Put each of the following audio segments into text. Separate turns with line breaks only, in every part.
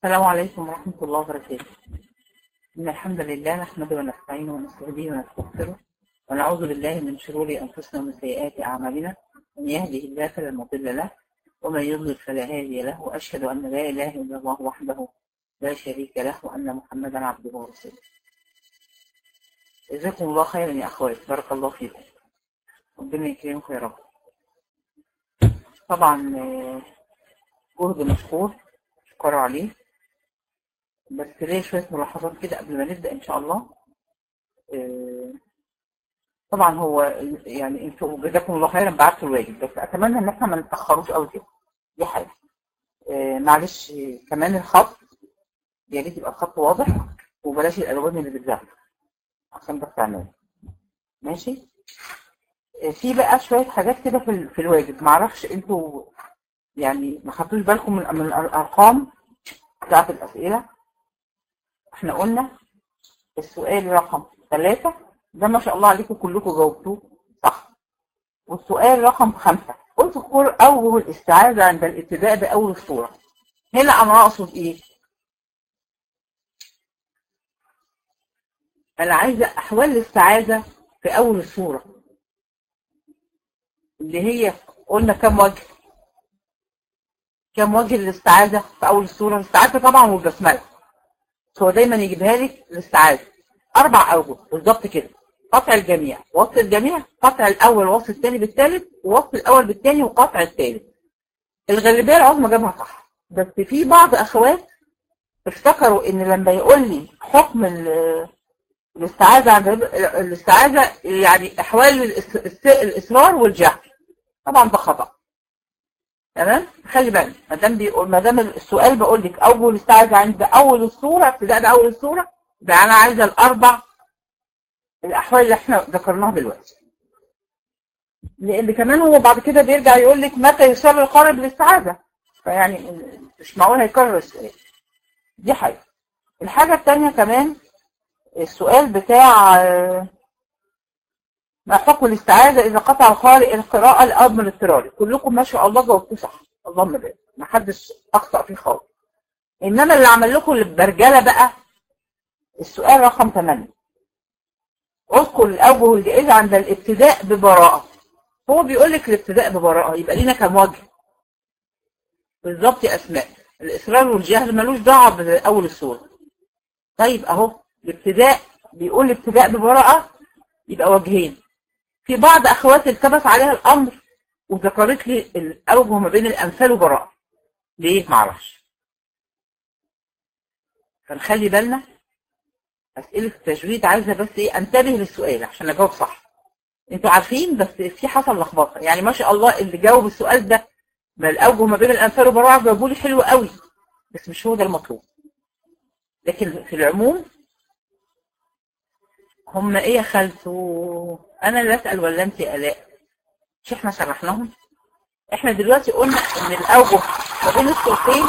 السلام عليكم ورحمة الله وبركاته إن الحمد لله نحمده ونستعينه ونستهديه ونستغفره ونعوذ بالله من شرور أنفسنا ومن سيئات أعمالنا من يهده الله فلا مضل له ومن يضلل فلا هادي له وأشهد أن لا إله إلا الله وحده لا شريك له وأن محمدا عبده ورسوله جزاكم الله خيرا يا أخوات بارك الله فيكم ربنا يكرمكم يا رب طبعا آه، جهد مشكور شكر عليه بس ليه شوية ملاحظات كده قبل ما نبدأ إن شاء الله آه، طبعا هو يعني انتوا جزاكم الله خيرا بعتوا الواجب بس أتمنى إن احنا ما نتأخروش أوي كده دي حاجة آه، معلش آه، كمان الخط يا ريت يبقى الخط واضح وبلاش الألوان اللي بتزعل عشان بس تعمل ماشي آه، في بقى شوية حاجات كده في, ال- في الواجب معرفش انتوا يعني ما خدتوش بالكم من من الأرقام بتاعت الأسئلة احنا قلنا السؤال رقم ثلاثة ده ما شاء الله عليكم كلكم جاوبتوه صح والسؤال رقم خمسة اذكر أوجه الاستعاذة عند الابتداء بأول الصورة هنا أنا أقصد إيه؟ أنا عايزة أحوال الاستعاذة في أول الصورة اللي هي قلنا كم وجه؟ كم وجه الاستعاذة في أول الصورة؟ الاستعاذة طبعا والبسملة بس هو دايما يجيبها لك الاستعاذة أربع أوجه بالظبط كده قطع الجميع وصل الجميع قطع الأول وصل الثاني بالثالث ووصل الأول بالثاني وقطع الثالث الغالبية العظمى جابها صح بس في بعض أخوات افتكروا إن لما يقول لي حكم ال- الاستعاذة عند الاستعاذة يعني أحوال الإس- الس- الإصرار والجهل طبعا ده خطأ تمام خلي بالك ما دام بيقول ما دام السؤال بقول لك اول استعاذه عند اول الصوره ابتداء باول الصوره يبقى انا عايزه الاربع الاحوال اللي احنا ذكرناها دلوقتي لان كمان هو بعد كده بيرجع يقول لك متى يصر القارئ بالاستعاذه فيعني مش معقول هيكرر السؤال دي حاجه الحاجه الثانيه كمان السؤال بتاع آه، ما حكم الاستعاذة إذا قطع القارئ القراءة الأمر الاضطراري كلكم ما شاء الله جاوبتوا صح اللهم بارك ما حدش أخطأ فيه خالص إنما اللي عمل لكم البرجلة بقى السؤال رقم 8 اذكر الأوجه الجائزة عند الابتداء ببراءة هو بيقول لك الابتداء ببراءة يبقى لينا كم وجه بالظبط يا أسماء الإصرار والجهل ملوش دعوة بأول السورة طيب أهو الابتداء بيقول الابتداء ببراءة يبقى وجهين في بعض اخوات التبس عليها الامر وذكرت لي الاوجه ما بين الامثال وبراءه ليه معرفش فنخلي بالنا اسئله التجويد عايزه بس ايه انتبه للسؤال عشان اجاوب صح انتوا عارفين بس في حصل لخبطه يعني ما شاء الله اللي جاوب السؤال ده ما الاوجه ما بين الامثال وبراءه جاوبوا لي حلو قوي بس مش هو ده المطلوب لكن في العموم هم ايه يا خالته انا اللي اسال ولا انت يا الاء مش احنا شرحناهم احنا دلوقتي قلنا ان الاوجه ما بين الصورتين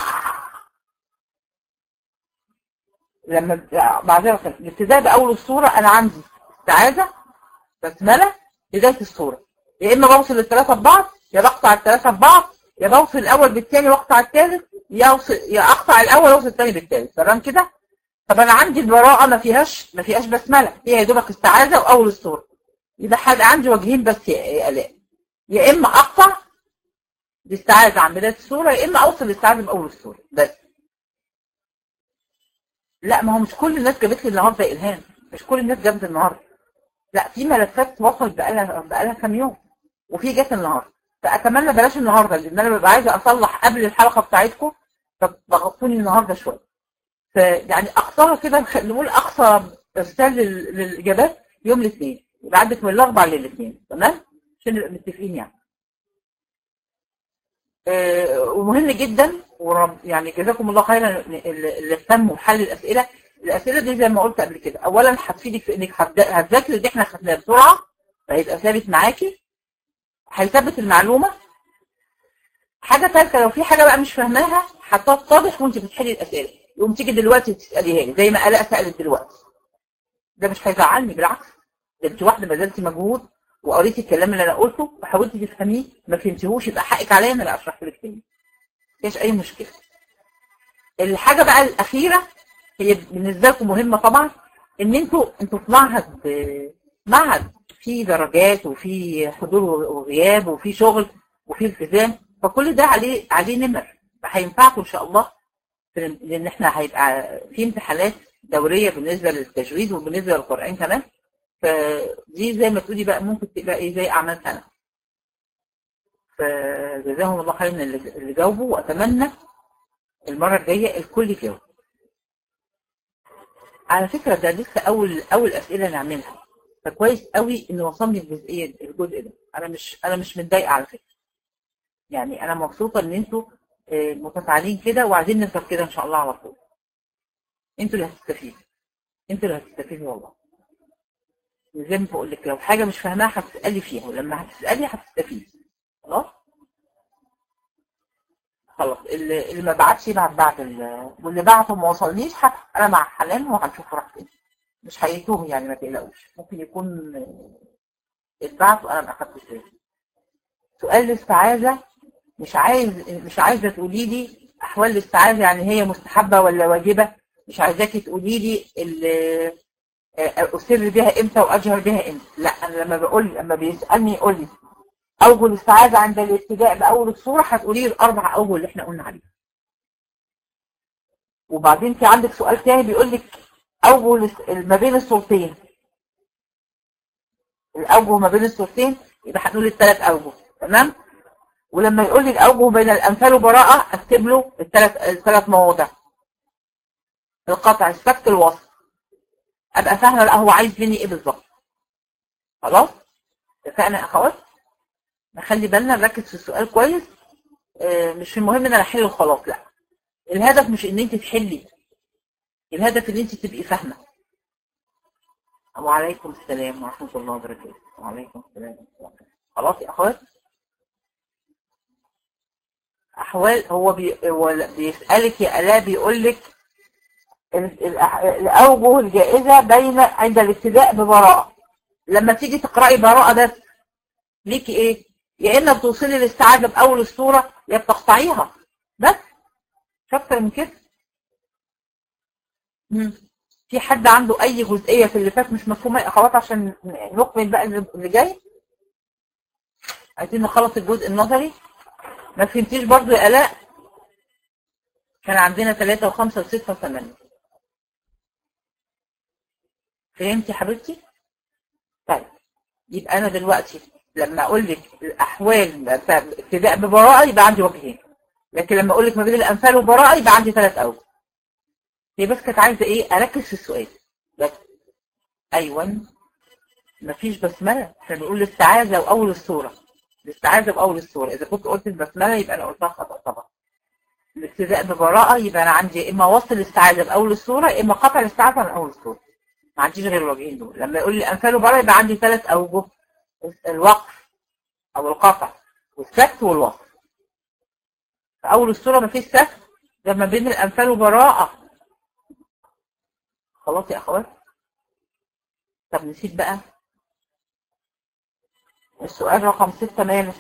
لما معذره الابتداء باول الصوره انا عندي استعاذه بسمله بدايه الصوره يا اما بوصل الثلاثه ببعض يا بقطع الثلاثه ببعض يا بوصل الاول بالثاني واقطع الثالث يا أوصل يا اقطع الاول واوصل الثاني بالثالث تمام كده طب انا عندي البراءه ما فيهاش ما فيهاش بسمله فيها يا دوبك استعاذه واول الصوره يبقى حد عندي وجهين بس يا يا الاء يا اما اقطع باستعاذه عن بدايه الصوره يا اما اوصل الاستعاذه باول الصوره بس لا ما هو مش كل الناس جابت لي النهارده يا الهام مش كل الناس جابت النهارده لا في ملفات وصلت بقالها بقالها كام يوم وفي جت النهارده فاتمنى بلاش النهارده لان انا ببقى عايزه اصلح قبل الحلقه بتاعتكم فضغطوني النهارده شويه فيعني اقصاها كده نخ- نقول اقصى ارسال لل- للاجابات يوم الاثنين يبقى عندك من الاربع للاثنين تمام عشان نبقى متفقين يعني آه، ومهم جدا ورب يعني جزاكم الله خيرا اللي اللي اهتموا بحل الاسئله الاسئله دي زي ما قلت قبل كده اولا هتفيدك في انك هتد- هتذاكري اللي احنا خدناه بسرعه فهيبقى ثابت معاكي هيثبت المعلومه حاجه ثالثه لو في حاجه بقى مش فاهماها هتتضح وانت بتحلي الاسئله يقوم تيجي دلوقتي تساليها لي زي ما الاء سالت دلوقتي ده مش هيزعلني بالعكس ده انت واحده بذلتي مجهود وقريتي الكلام اللي انا قلته وحاولتي تفهميه ما فهمتيهوش يبقى حقك عليا انا اللي اشرح لك تاني مفيش اي مشكله الحاجة بقى الأخيرة هي بالنسبة لكم مهمة طبعا إن أنتوا أنتوا في معهد معهد في درجات وفي حضور وغياب وفي شغل وفي التزام فكل ده عليه عليه نمر فهينفعكم إن شاء الله لأن إحنا هيبقى في امتحانات دورية بالنسبة للتجويد وبالنسبة للقرآن كمان فدي زي ما تقولي بقى ممكن تبقى إيه زي أعمال سنة فجزاهم الله خير من اللي جاوبوا وأتمنى المرة الجاية الكل يجاوب على فكرة ده لسه أول أول أسئلة نعملها فكويس قوي إن وصلني الجزئية الجزء ده أنا مش أنا مش متضايقة على فكرة يعني أنا مبسوطة إن أنتوا متفاعلين كده وعايزين نفضل كده إن شاء الله على طول أنتوا اللي هتستفيدوا أنتوا اللي هتستفيدوا والله زي ما بقول لك لو حاجة مش فاهماها هتسألي فيها ولما هتسألي هتستفيدي خلاص خلاص اللي, اللي ما بعتش يبعت بعد واللي بعته ما وصلنيش انا مع حنان وهنشوف راح فين مش هيتوه يعني ما تقلقوش ممكن يكون اتبعت وانا ما اخدتش بالي سؤال الاستعاذه مش عايز مش عايزه تقولي لي احوال الاستعاذه يعني هي مستحبه ولا واجبه مش عايزاكي تقولي لي اسر بها امتى واجهر بها امتى لا انا لما بقول لما بيسالني يقول لي اوجه الاستعاذه عند الابتداء باول الصوره هتقولي لي الاربع اوجه اللي احنا قلنا عليها وبعدين في عندك سؤال تاني بيقول لك اوجه ما بين الصورتين الاوجه ما بين الصورتين يبقى هنقول الثلاث اوجه تمام ولما يقول لي الاوجه بين الامثال وبراءه اكتب له الثلاث الثلاث مواضع القطع السكت الوصف ابقى فاهمه بقى هو عايز مني ايه بالظبط خلاص اتفقنا يا اخوات نخلي بالنا نركز في السؤال كويس اه مش المهم ان انا احل وخلاص لا الهدف مش ان انت تحلي الهدف ان انت تبقي فاهمه وعليكم السلام ورحمه الله وبركاته وعليكم السلام خلاص يا اخوات احوال هو بي... بيسالك يا الاء بيقول لك الاوجه الجائزه بين عند الابتداء ببراءه لما تيجي تقراي براءه بس ليكي ايه يا اما بتوصلي للاستعاذه باول الصوره يا بتقطعيها بس مش اكتر من كده في حد عنده اي جزئيه في اللي فات مش مفهومه يا اخوات عشان نكمل بقى اللي جاي عايزين نخلص الجزء النظري ما فهمتيش برضو يا الاء كان عندنا ثلاثة وخمسة وستة وثمانية فهمتي حبيبتي؟ طيب يبقى انا دلوقتي لما اقول لك الاحوال ابتداء ببراءه يبقى عندي وجهين لكن لما اقول لك ما بين الامثال وبراءه يبقى عندي ثلاث اوجه هي بس كانت عايزه ايه اركز في السؤال بس ايوه مفيش بسمله احنا بنقول الاستعاذه واول الصوره الاستعاذه باول الصوره اذا كنت قلت البسمله يبقى انا قلتها خطا طبعا الابتداء ببراءه يبقى انا عندي اما وصل الاستعاذه باول الصوره اما قطع الاستعاذه من اول الصوره ما عنديش غير الوجهين دول لما يقول لي امثال وبراءه يبقى عندي ثلاث اوجه الوقف او القطع والسكت والوقف في اول الصوره مفيش سكت ده ما بين الامثال وبراءه خلاص يا اخوات طب نسيت بقى السؤال رقم ستة ماله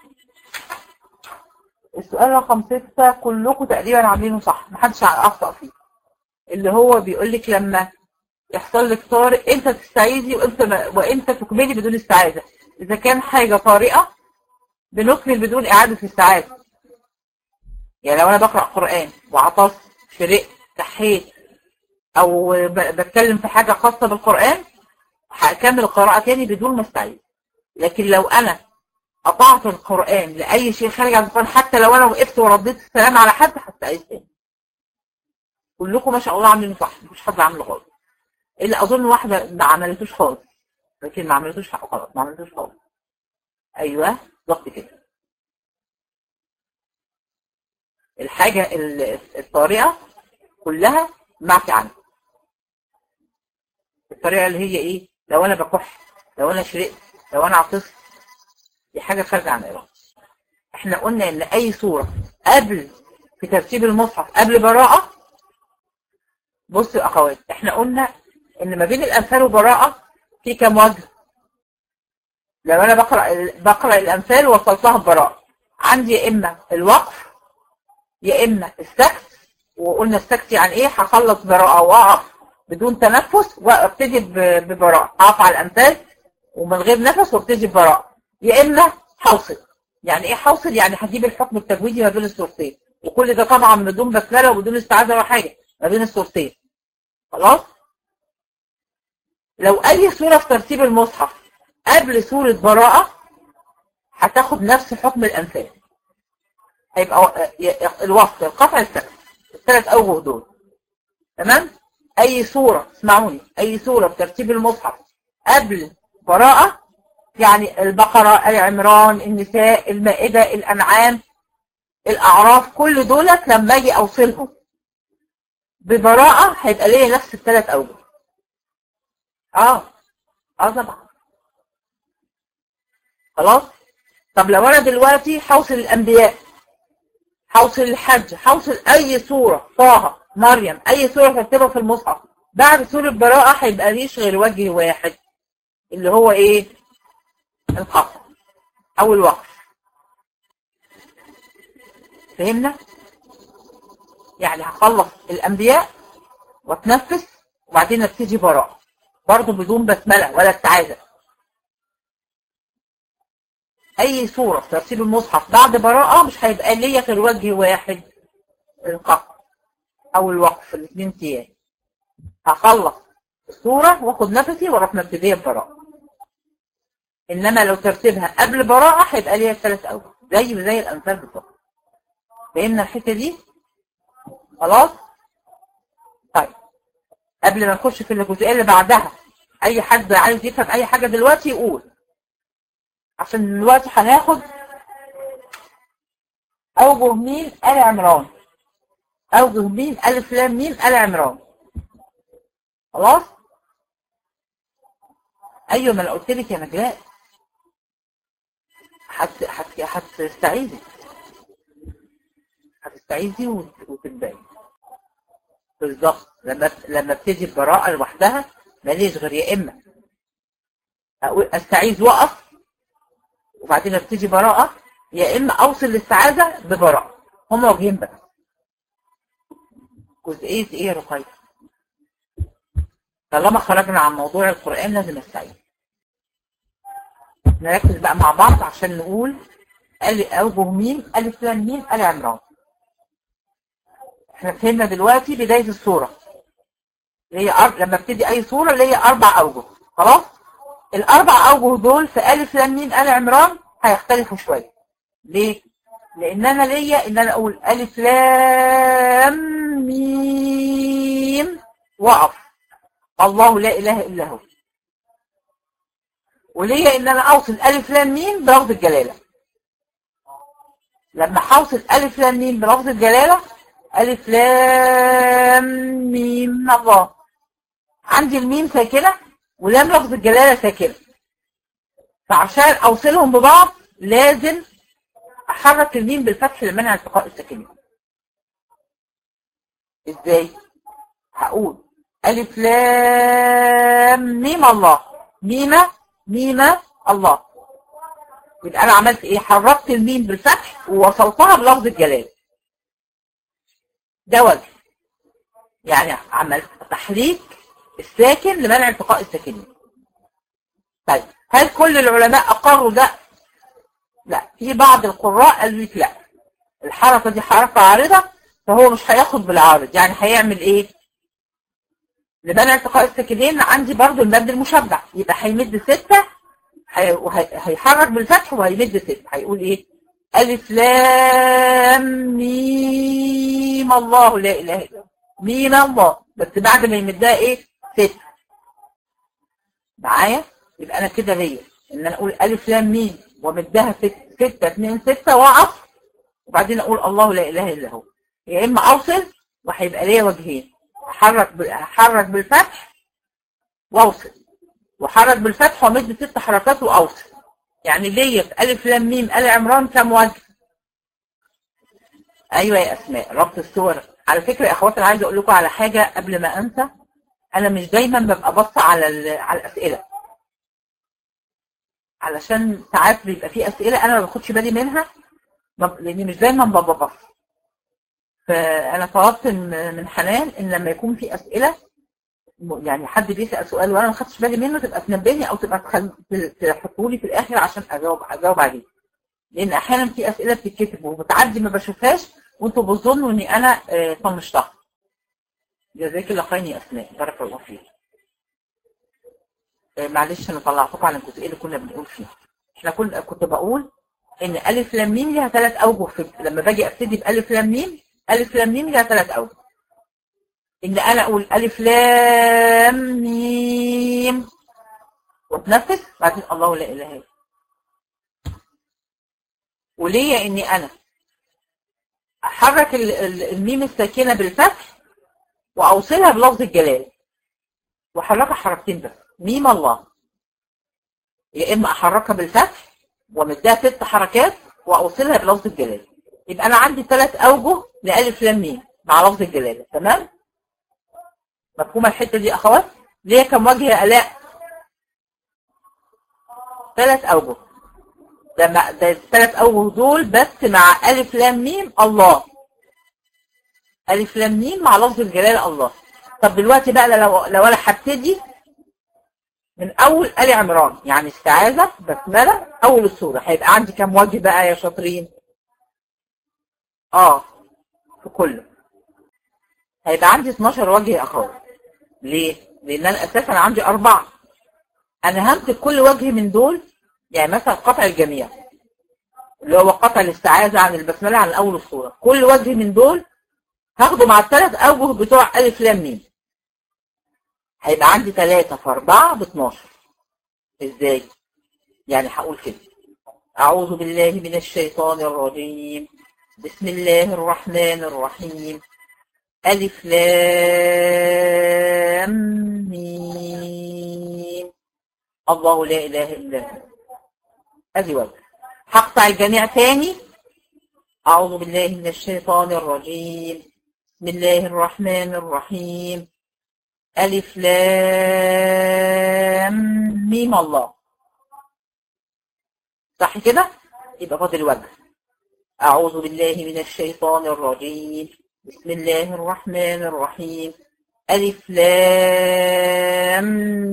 السؤال رقم ستة كلكم تقريبا عاملينه صح محدش اخطأ فيه اللي هو بيقول لك لما يحصل لك طارئ امتى تستعيذي وامتى ما... وامتى تكملي بدون استعاذه اذا كان حاجه طارئه بنكمل بدون اعاده استعاذه يعني لو انا بقرا قران وعطست شرقت كحيت او بتكلم في حاجه خاصه بالقران هكمل القراءه تاني بدون ما استعيذ لكن لو انا قطعت القران لاي شيء خارج عن القران حتى لو انا وقفت ورديت السلام على حد هستعيذ تاني كلكم ما شاء الله عاملين صح مفيش حد عامله غلط الا اظن واحده ما عملتوش خالص لكن ما عملتوش حق غلط ما عملتوش خالص ايوه بالظبط كده الحاجه الطريقه كلها معفي عنها الطريقه اللي هي ايه لو انا بكح لو انا شرقت لو انا عطست دي حاجه خارجه عن ارادتي احنا قلنا ان اي صوره قبل في ترتيب المصحف قبل براءه بصوا يا اخوات احنا قلنا ان ما بين الامثال وبراءه في كام وجه لو انا بقرا بقرا الامثال وصلتها ببراءه عندي يا اما الوقف يا اما السكت وقلنا السكت يعني ايه هخلص براءة واقف بدون تنفس وابتدي ب- ببراءة اقف على الامثال ومن غير نفس وابتدي ببراءة يا اما حوصل يعني ايه حوصل يعني هجيب الحكم التجويدي ما بين الصورتين وكل ده طبعا بدون بسمله وبدون استعاذه ولا حاجه ما بين الصورتين خلاص لو اي سوره في ترتيب المصحف قبل سوره براءه هتاخد نفس حكم الامثال هيبقى و- الوصف القطع السكت الثلاث اوجه دول تمام اي سوره اسمعوني اي سوره في ترتيب المصحف قبل براءه يعني البقره ال عمران النساء المائده الانعام الاعراف كل دولت لما اجي اوصلهم ببراءه هيبقى ليا نفس الثلاث اوجه اه اه طبعا خلاص طب لو انا دلوقتي هوصل الانبياء هوصل الحج هوصل اي سوره طه مريم اي سوره ترتبها في المصحف بعد سوره براءه هيبقى ليش غير وجه واحد اللي هو ايه القطع او الوقف فهمنا يعني هخلص الانبياء واتنفس وبعدين ابتدي براءه برضه بدون بسمله ولا استعاذه اي سوره في ترتيب المصحف بعد براءه مش هيبقى ليا غير وجه واحد القطع او الوقف الاثنين سيان هخلص السوره واخد نفسي واروح مبتديه ببراءه انما لو ترتيبها قبل براءه هيبقى ليها ثلاث اوجه زي زي الامثال بالظبط فهمنا الحته دي خلاص طيب قبل ما نخش في الجزئيه اللي بعدها اي حد عايز يفهم اي حاجه دلوقتي يقول عشان دلوقتي هناخد اوجه مين ال عمران اوجه مين الف لام ميم ال عمران خلاص ايوه ما انا قلت لك يا نجلاء هت هت هتستعيذي هتستعيذي وت- وتتبعي بالظبط لما لما ابتدي البراءة لوحدها ماليش غير يا اما اقول استعيذ وقف وبعدين ابتدي براءة يا اما اوصل للسعادة ببراءة هما وجهين بس جزئية ايه يا رقية طالما خرجنا عن موضوع القرآن لازم نستعيذ نركز بقى مع بعض عشان نقول ال اوجه ميم الف لام ميم ال عمران احنا فهمنا دلوقتي بداية الصورة اللي هي أر... لما ابتدي اي صورة اللي هي اربع اوجه خلاص الاربع اوجه دول في الف لام ميم ال عمران هيختلفوا شوية ليه لان انا ليا ان انا اقول الف لام ميم واقف الله لا اله الا هو وليا ان انا اوصل الف لام ميم بلفظ الجلاله لما هوصل الف لام ميم بلفظ الجلاله الف لام ميم الله عندي الميم ساكنه ولام لفظ الجلاله ساكنه فعشان اوصلهم ببعض لازم احرك الميم بالفتح لمنع التقاء الساكنين ازاي هقول الف لام ميم الله ميمه ميمه الله يبقى انا عملت ايه حركت الميم بالفتح ووصلتها بلفظ الجلال ده وجه يعني عملت تحريك الساكن لمنع التقاء الساكنين طيب هل كل العلماء اقروا ده لا في بعض القراء قالوا لك لا الحركه دي حركه عارضه فهو مش هياخد بالعارض يعني هيعمل ايه لمنع التقاء الساكنين عندي برضو المد المشبع يبقى هيمد ستة هي- وهي- هيحرك بالفتح وهيمد ستة هيقول ايه ألف لام ميم الله لا إله إلا هو ميم الله بس بعد ما يمدها ايه ستة معايا يبقى أنا كده ليا إن أنا أقول ألف لام ميم ومدها ستة ستة اتنين ستة وأقف وبعدين أقول الله لا إله إلا هو يا إما أوصل وهيبقى ليا وجهين احرك بال- احرك بالفتح واوصل وحرك بالفتح وامد ست حركات واوصل يعني ليا في الف لام ميم ال عمران كام وجه ايوه يا اسماء ربط الصور على فكره يا اخواتي انا عايزه اقول لكم على حاجه قبل ما انسى انا مش دايما ببقى بص على ال- على الاسئله علشان ساعات بيبقى في اسئله انا ما باخدش بالي منها ما- لاني مش دايما ببقى بص فانا طلبت من من حنان ان لما يكون في اسئله م- يعني حد بيسال سؤال وانا ما خدتش بالي منه تبقى تنبهني او تبقى تحطه لي في الاخر عشان اجاوب اجاوب عليه لان احيانا في اسئله بتتكتب وبتعدي ما بشوفهاش وانتوا بتظنوا اني انا آه، طنشتها جزاك الله خير يا اسماء بارك الله فيك آه، معلش انا طلعتكم على الجزئيه اللي كنا بنقول فيها احنا كنا كنت بقول ان الف لام ميم ليها ثلاث اوجه في لما باجي ابتدي بالف لام ميم الف لام ميم ليها ثلاث اوجه ان انا اقول الف لام ميم واتنفس بعدين الله لا اله الا وليا اني انا احرك ال- ال- الميم الساكنه بالفتح واوصلها بلفظ الجلال واحركها حركتين بس ميم الله يا اما احركها بالفتح ومديها ست حركات واوصلها بلفظ الجلال يبقى انا عندي ثلاث اوجه لالف لام ميم مع لفظ الجلاله تمام مفهومه الحته دي يا اخوات ليا كم وجه يا الاء ثلاث اوجه ده ما- ده الثلاث اوجه دول بس مع الف لام ميم الله الف لام ميم مع لفظ الجلاله الله طب دلوقتي بقى لو لو انا هبتدي من اول ال عمران يعني استعاذه بسمله اول السوره هيبقى عندي كام وجه بقى يا شاطرين اه في كله هيبقى عندي 12 وجه يا اخوات ليه لان انا اساسا عندي اربعه انا همسك كل وجه من دول يعني مثلا قطع الجميع اللي هو قطع الاستعاذه عن البسمله عن اول السوره كل وجه من دول هاخده مع الثلاث اوجه بتوع الف لام ميم هيبقى عندي 3 في 4 ب 12 ازاي يعني هقول كده اعوذ بالله من الشيطان الرجيم بسم الله الرحمن الرحيم الف لام ميم الله لا اله الا هو ادي وجه هقطع الجميع تاني اعوذ بالله من الشيطان الرجيم بسم الله الرحمن الرحيم ألف لام ميم الله صح كده يبقى فاضل وجه أعوذ بالله من الشيطان الرجيم بسم الله الرحمن الرحيم ألف لام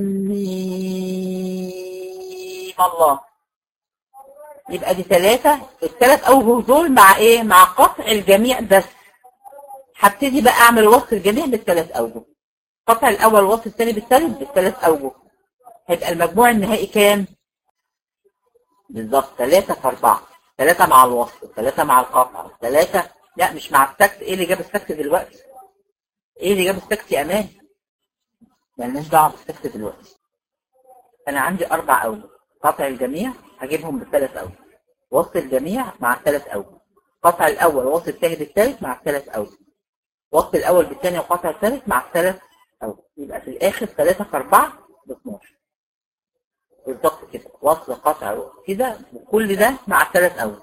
ميم الله يبقى دي ثلاثة الثلاث أوجه دول مع إيه؟ مع قطع الجميع بس هبتدي بقى أعمل وصل الجميع بالثلاث أوجه قطع الأول والوصل الثاني بالثالث بالثلاث أوجه هيبقى المجموع النهائي كام؟ بالظبط ثلاثة في أربعة ثلاثة مع الوصل ثلاثة مع القطع ثلاثة لا مش مع السكت إيه اللي جاب السكت دلوقتي؟ إيه اللي جاب السكت يا أمان؟ مالناش دعوة بالسكت دلوقتي أنا عندي أربع أوجه قطع الجميع هجيبهم بالثلاث أوجه وصل الجميع مع الثلاث أوجه قطع الأول وصل الثاني بالثالث مع الثلاث أوجه وصل الأول بالثاني وقطع الثالث مع الثلاث أوجه يبقى في الآخر ثلاثة في أربعة ب 12 بالظبط كده وصل قطع كده وكل ده مع الثلاث أوجه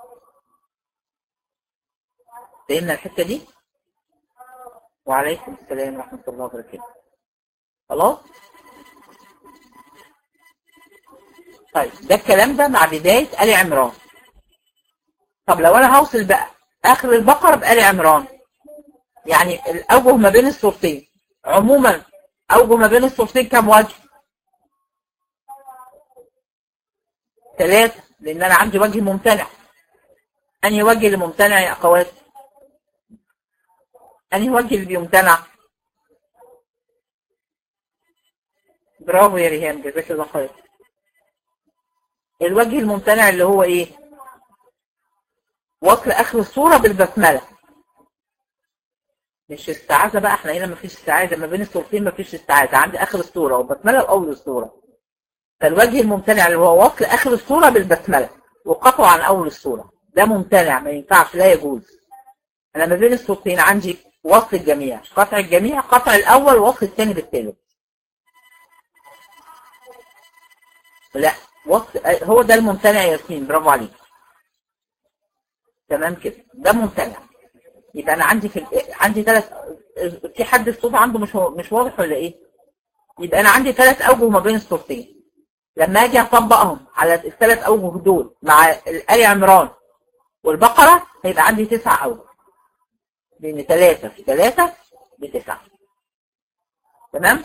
فهمنا الحتة دي؟ وعليكم السلام ورحمة الله وبركاته خلاص؟ طيب ده الكلام ده مع بداية آل عمران طب لو أنا هوصل بقى آخر البقرة بآل عمران يعني الأوجه ما بين الصورتين عموما أوجه ما بين الصورتين كام وجه؟ ثلاثة لأن أنا عندي وجه ممتنع أنهي وجه اللي ممتنع يا أخوات؟ أنهي وجه اللي بيمتنع؟ برافو يا ريهام جزاك الله خير الوجه الممتنع اللي هو ايه وصل اخر الصورة بالبسملة مش استعاذة بقى احنا هنا مفيش استعاذة ما بين الصورتين مفيش استعاذة عندي اخر الصورة والبسملة واول الصورة فالوجه الممتنع اللي هو وصل اخر الصورة بالبسملة وقطع عن اول الصورة ده ممتنع ما ينفعش لا يجوز انا ما بين الصورتين عندي وصل الجميع قطع الجميع قطع الاول ووصل الثاني بالثالث لا وصل هو ده الممتنع يا ياسمين برافو عليك تمام كده ده ممتنع يبقى انا عندي في ال... عندي ثلاث في حد الصوت عنده مش مش واضح ولا ايه يبقى انا عندي ثلاث اوجه ما بين الصورتين لما اجي اطبقهم على الثلاث اوجه دول مع ال عمران والبقره هيبقى عندي تسع اوجه لان 3 في 3 بتسعة تمام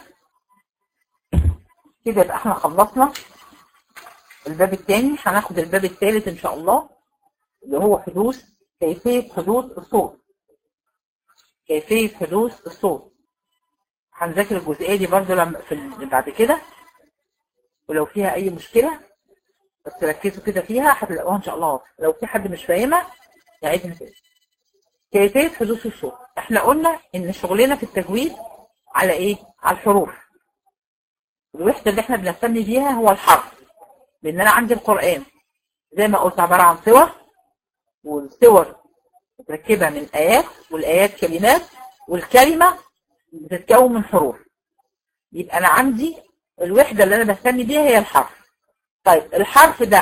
كده يبقى احنا خلصنا الباب الثاني هناخد الباب الثالث ان شاء الله اللي هو حدوث كيفية حدوث الصوت كيفية حدوث الصوت هنذاكر الجزئية دي برضه لما في ال- بعد كده ولو فيها أي مشكلة بس ركزوا كده فيها هتلاقوها إن شاء الله واضحة. لو في حد مش فاهمها يعيدها تاني كيفية حدوث الصوت احنا قلنا إن شغلنا في التجويد على إيه؟ على الحروف الوحدة اللي احنا بنهتم بيها هو الحرف لأن أنا عندي القرآن زي ما قلت عبارة عن صور والصور متركبة من آيات والآيات كلمات والكلمة بتتكون من حروف يبقى أنا عندي الوحدة اللي أنا بهتم بيها هي الحرف طيب الحرف ده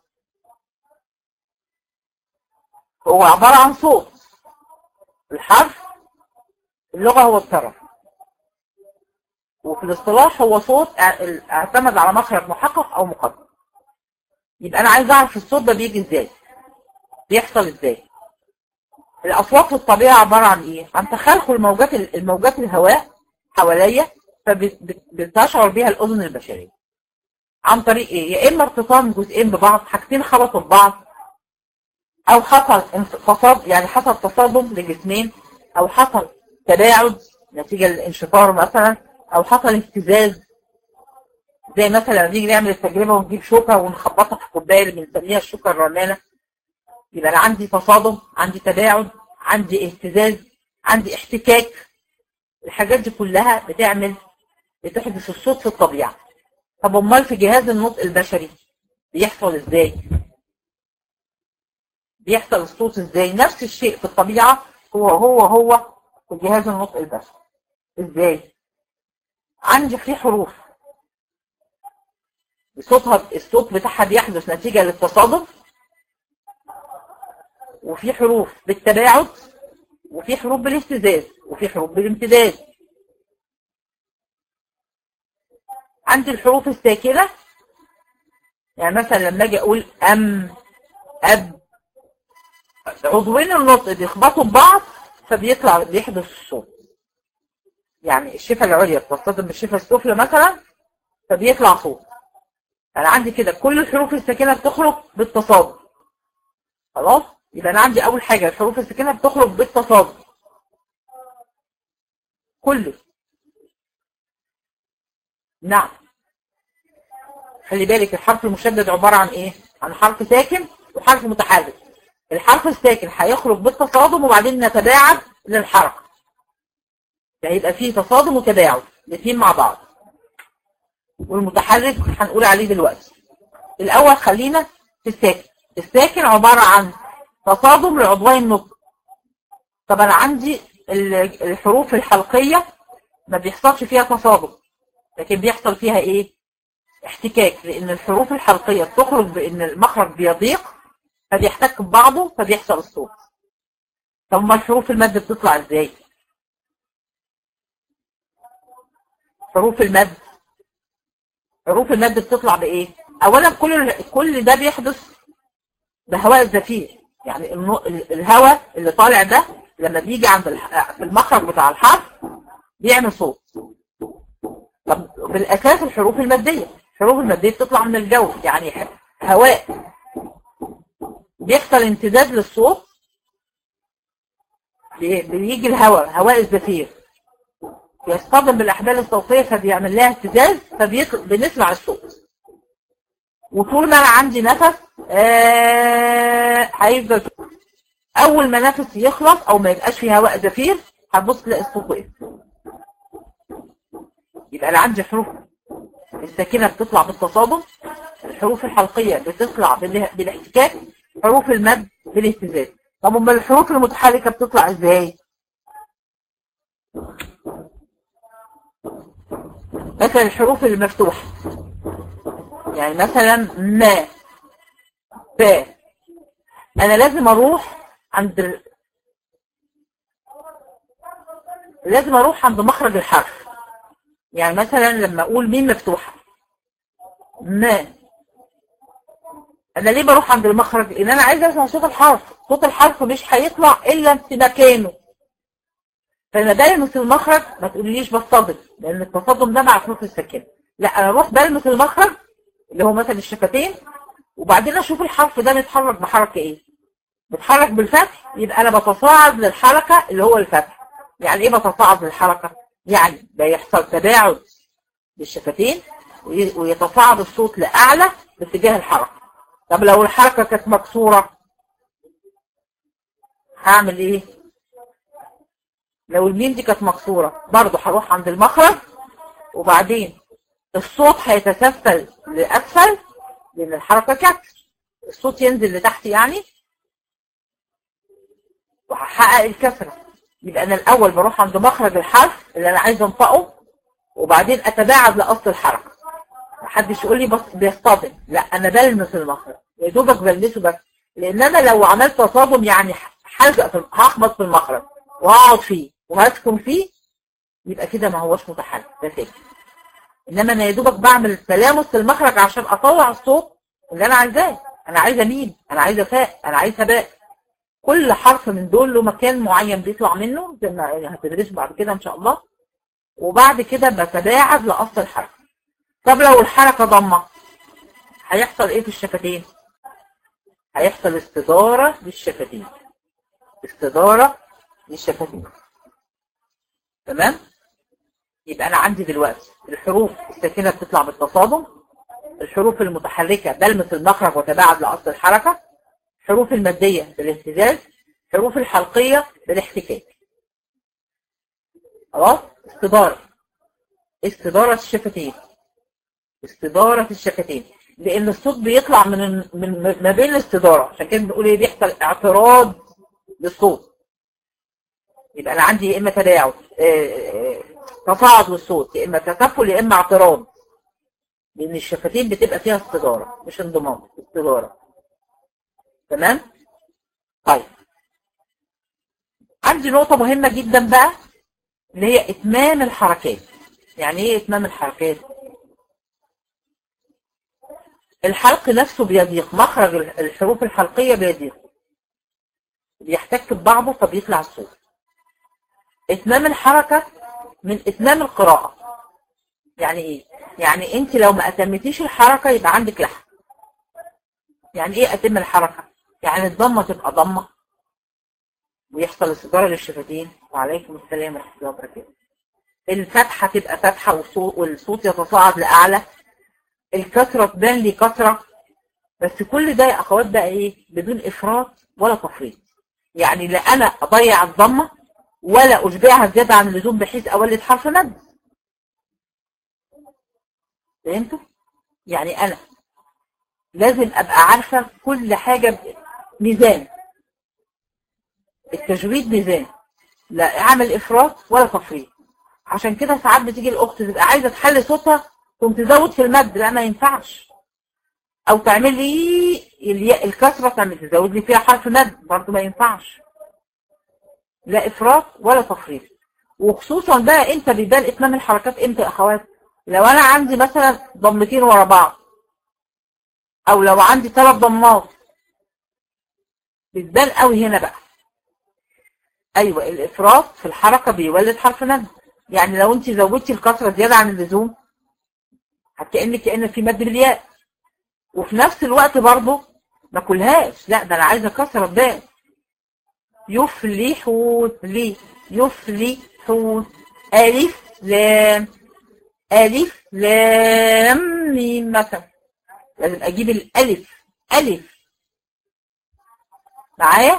هو عبارة عن صوت الحرف اللغة هو الطرف وفي الاصطلاح هو صوت اع- اعتمد على مخرج محقق أو مقدر يبقى أنا عايز أعرف الصوت ده بيجي إزاي بيحصل إزاي الأصوات في الطبيعة عبارة عن إيه؟ عن تخلخل موجات الموجات الهواء حواليا فبتشعر بيها الأذن البشرية. عن طريق إيه؟ يا إما ارتطام جزئين ببعض، حاجتين خبطوا ببعض، أو حصل انف- تصاد يعني حصل تصادم لجسمين، أو حصل تباعد نتيجة للانشطار مثلا، أو حصل اهتزاز زي مثلا لما نيجي نعمل التجربة ونجيب شوكة ونخبطها في الكوباية اللي بنسميها الشوكة الرنانة يبقى انا عندي تصادم عندي تباعد عندي اهتزاز عندي احتكاك الحاجات دي كلها بتعمل بتحدث الصوت في الطبيعة طب امال في جهاز النطق البشري بيحصل ازاي بيحصل الصوت ازاي نفس الشيء في الطبيعة هو هو هو في جهاز النطق البشري ازاي عندي في حروف صوتها الصوت بتاعها بيحدث نتيجة للتصادم وفي حروف بالتباعد وفي حروف بالاهتزاز وفي حروف بالامتداد عندي الحروف الساكنة يعني مثلا لما اجي اقول ام اب عضوين النطق بيخبطوا ببعض فبيطلع بيحدث الصوت يعني الشفة العليا بتصطدم بالشفة السفلى مثلا فبيطلع صوت انا عندي كده كل الحروف الساكنة بتخرج بالتصادم خلاص يبقى انا عندي اول حاجة الحروف الساكنة بتخرج بالتصادم كله نعم خلي بالك الحرف المشدد عبارة عن ايه عن حرف ساكن وحرف متحرك الحرف الساكن هيخرج بالتصادم وبعدين نتباعد للحركة فهيبقى فيه تصادم وتباعد الاثنين مع بعض والمتحرك هنقول عليه دلوقتي الاول خلينا في الساكن الساكن عبارة عن تصادم لعضوين النطق طب انا عندي ال- الحروف الحلقية ما بيحصلش فيها تصادم لكن بيحصل فيها ايه احتكاك لان الحروف الحلقية بتخرج بان المخرج بيضيق فبيحتك ببعضه فبيحصل الصوت طب ما الحروف المد بتطلع ازاي حروف المد حروف المد بتطلع بايه اولا كل كل ده بيحدث بهواء الزفير يعني النو- ال- الهواء اللي طالع ده لما بيجي عند الح- في المخرج بتاع الحرف بيعمل صوت طب بالاساس الحروف الماديه الحروف الماديه بتطلع من الجو يعني ح- هواء بيحصل امتداد للصوت بي- بيجي الهواء هواء الزفير يصطدم بالاحبال الصوتيه فبيعمل لها اهتزاز فبنسمع الصوت وطول ما انا عندي نفس آه، هيفضل اول ما نفس يخلص او ما يبقاش فيه هواء زفير هتبص تلاقي الصوت وقف يبقى انا عندي حروف الساكنه بتطلع بالتصادم الحروف الحلقيه بتطلع باله- بالاحتكاك حروف المد بالاهتزاز طب امال الحروف المتحركه بتطلع ازاي مثلا الحروف المفتوحه يعني مثلا ما ف انا لازم اروح عند ال... لازم اروح عند مخرج الحرف يعني مثلا لما اقول ميم مفتوحه ما انا ليه بروح عند المخرج لان انا عايز اسمع صوت الحرف صوت الحرف مش هيطلع الا في مكانه فانا بلمس المخرج ما تقوليش بصطدم لان التصادم ده مع حروف الساكنه لا انا اروح بلمس المخرج اللي هو مثلا الشفتين وبعدين اشوف الحرف ده بيتحرك بحركه ايه بيتحرك بالفتح يبقى انا بتصاعد للحركه اللي هو الفتح يعني ايه بتصاعد للحركه يعني بيحصل تباعد بالشفتين ويتصاعد الصوت لاعلى باتجاه الحركه طب لو الحركه كانت مكسوره هعمل ايه لو الميم دي كانت مكسوره برضه هروح عند المخرج وبعدين الصوت هيتسفل لاسفل لان الحركه كسر الصوت ينزل لتحت يعني وهحقق الكسره يبقى انا الاول بروح عند مخرج الحرف اللي انا عايز انطقه وبعدين اتباعد لاصل الحركه محدش يقول لي بس بيصطدم لا انا بلمس المخرج يا دوبك بلمسه بس لان انا لو عملت تصادم يعني هلزق هخبط في المخرج وهقعد فيه وهسكن فيه يبقى كده ما هوش متحرك ده ساكن انما انا يا دوبك بعمل تلامس في المخرج عشان اطلع الصوت اللي انا عايزاه انا عايزه مين انا عايزه فاء انا عايزه باء كل حرف من دول له مكان معين بيطلع منه زي ما هتدرسه بعد كده ان شاء الله وبعد كده بتباعد لاصل الحرف طب لو الحركه ضمه هيحصل ايه في الشفتين هيحصل استداره للشفتين استداره للشفتين تمام يبقى انا عندي دلوقتي الحروف الساكنه بتطلع بالتصادم الحروف المتحركه بلمس المخرج وتباعد لاصل الحركه الحروف الماديه بالاهتزاز الحروف الحلقيه بالاحتكاك خلاص استداره استداره الشفتين استداره الشفتين لان الصوت بيطلع من من ما بين الاستداره عشان كده بنقول ايه بيحصل اعتراض للصوت يبقى انا عندي يا اما تباعد تصاعد للصوت يا اما تكفل يا اما اعتراض لان الشفتين بتبقى فيها استداره مش انضمام استداره تمام طيب عندي نقطة مهمة جدا بقى اللي هي اتمام الحركات يعني ايه اتمام الحركات الحلق نفسه بيضيق مخرج الحروف الحلقية بيضيق بيحتك ببعضه فبيطلع الصوت اتمام الحركة من اتمام القراءة يعني ايه يعني انت لو ما اتمتيش الحركة يبقى عندك لحن يعني ايه اتم الحركة يعني الضمة تبقى ضمة ويحصل استدارة للشفتين وعليكم السلام ورحمة الله وبركاته الفتحة تبقى فتحة والصوت يتصاعد لأعلى الكسرة تبان لي كسرة بس كل ده يا أخوات بقى إيه بدون إفراط ولا تفريط يعني لا أنا أضيع الضمة ولا أشبعها زيادة عن اللزوم بحيث أولد حرف مد فهمتوا؟ يعني أنا لازم أبقى عارفة كل حاجة ميزان التجويد ميزان لا اعمل افراط ولا تفريط عشان كده ساعات بتيجي الاخت تبقى عايزه تحل صوتها تقوم تزود في المد لا ما ينفعش او تعمل لي الكسره تعمل تزود لي فيها حرف مد برضه ما ينفعش لا افراط ولا تفريط وخصوصا بقى امتى بيبان اتمام الحركات امتى يا اخوات لو انا عندي مثلا ضمتين ورا بعض او لو عندي ثلاث ضمات بتبان قوي هنا بقى ايوه الافراط في الحركه بيولد حرف ند يعني لو انت زودتي الكسره زياده عن اللزوم كانك كان في مد بالياء وفي نفس الوقت برضه ما كلهاش لا ده انا عايزه كسره تبان يفلحون لي يفلحون الف لام الف لام ميم مثلا لازم اجيب الالف الف معايا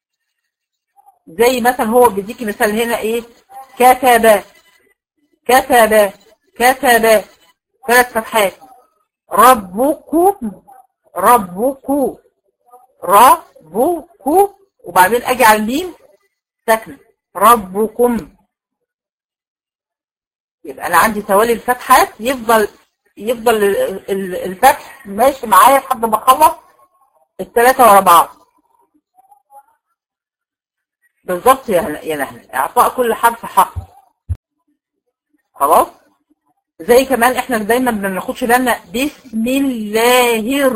زي مثلا هو بيديكي مثال هنا ايه كتب كتب كتب ثلاث فتحات ربكم ربكم ربكم وبعدين اجي على الميم ساكنه ربكم يبقى انا عندي توالي الفتحات يفضل يفضل الفتح ماشي معايا لحد ما اخلص الثلاثه ورا بعض بالظبط يا يا نهل اعطاء كل حرف حق خلاص زي كمان احنا دايما ما بناخدش بالنا بسم الله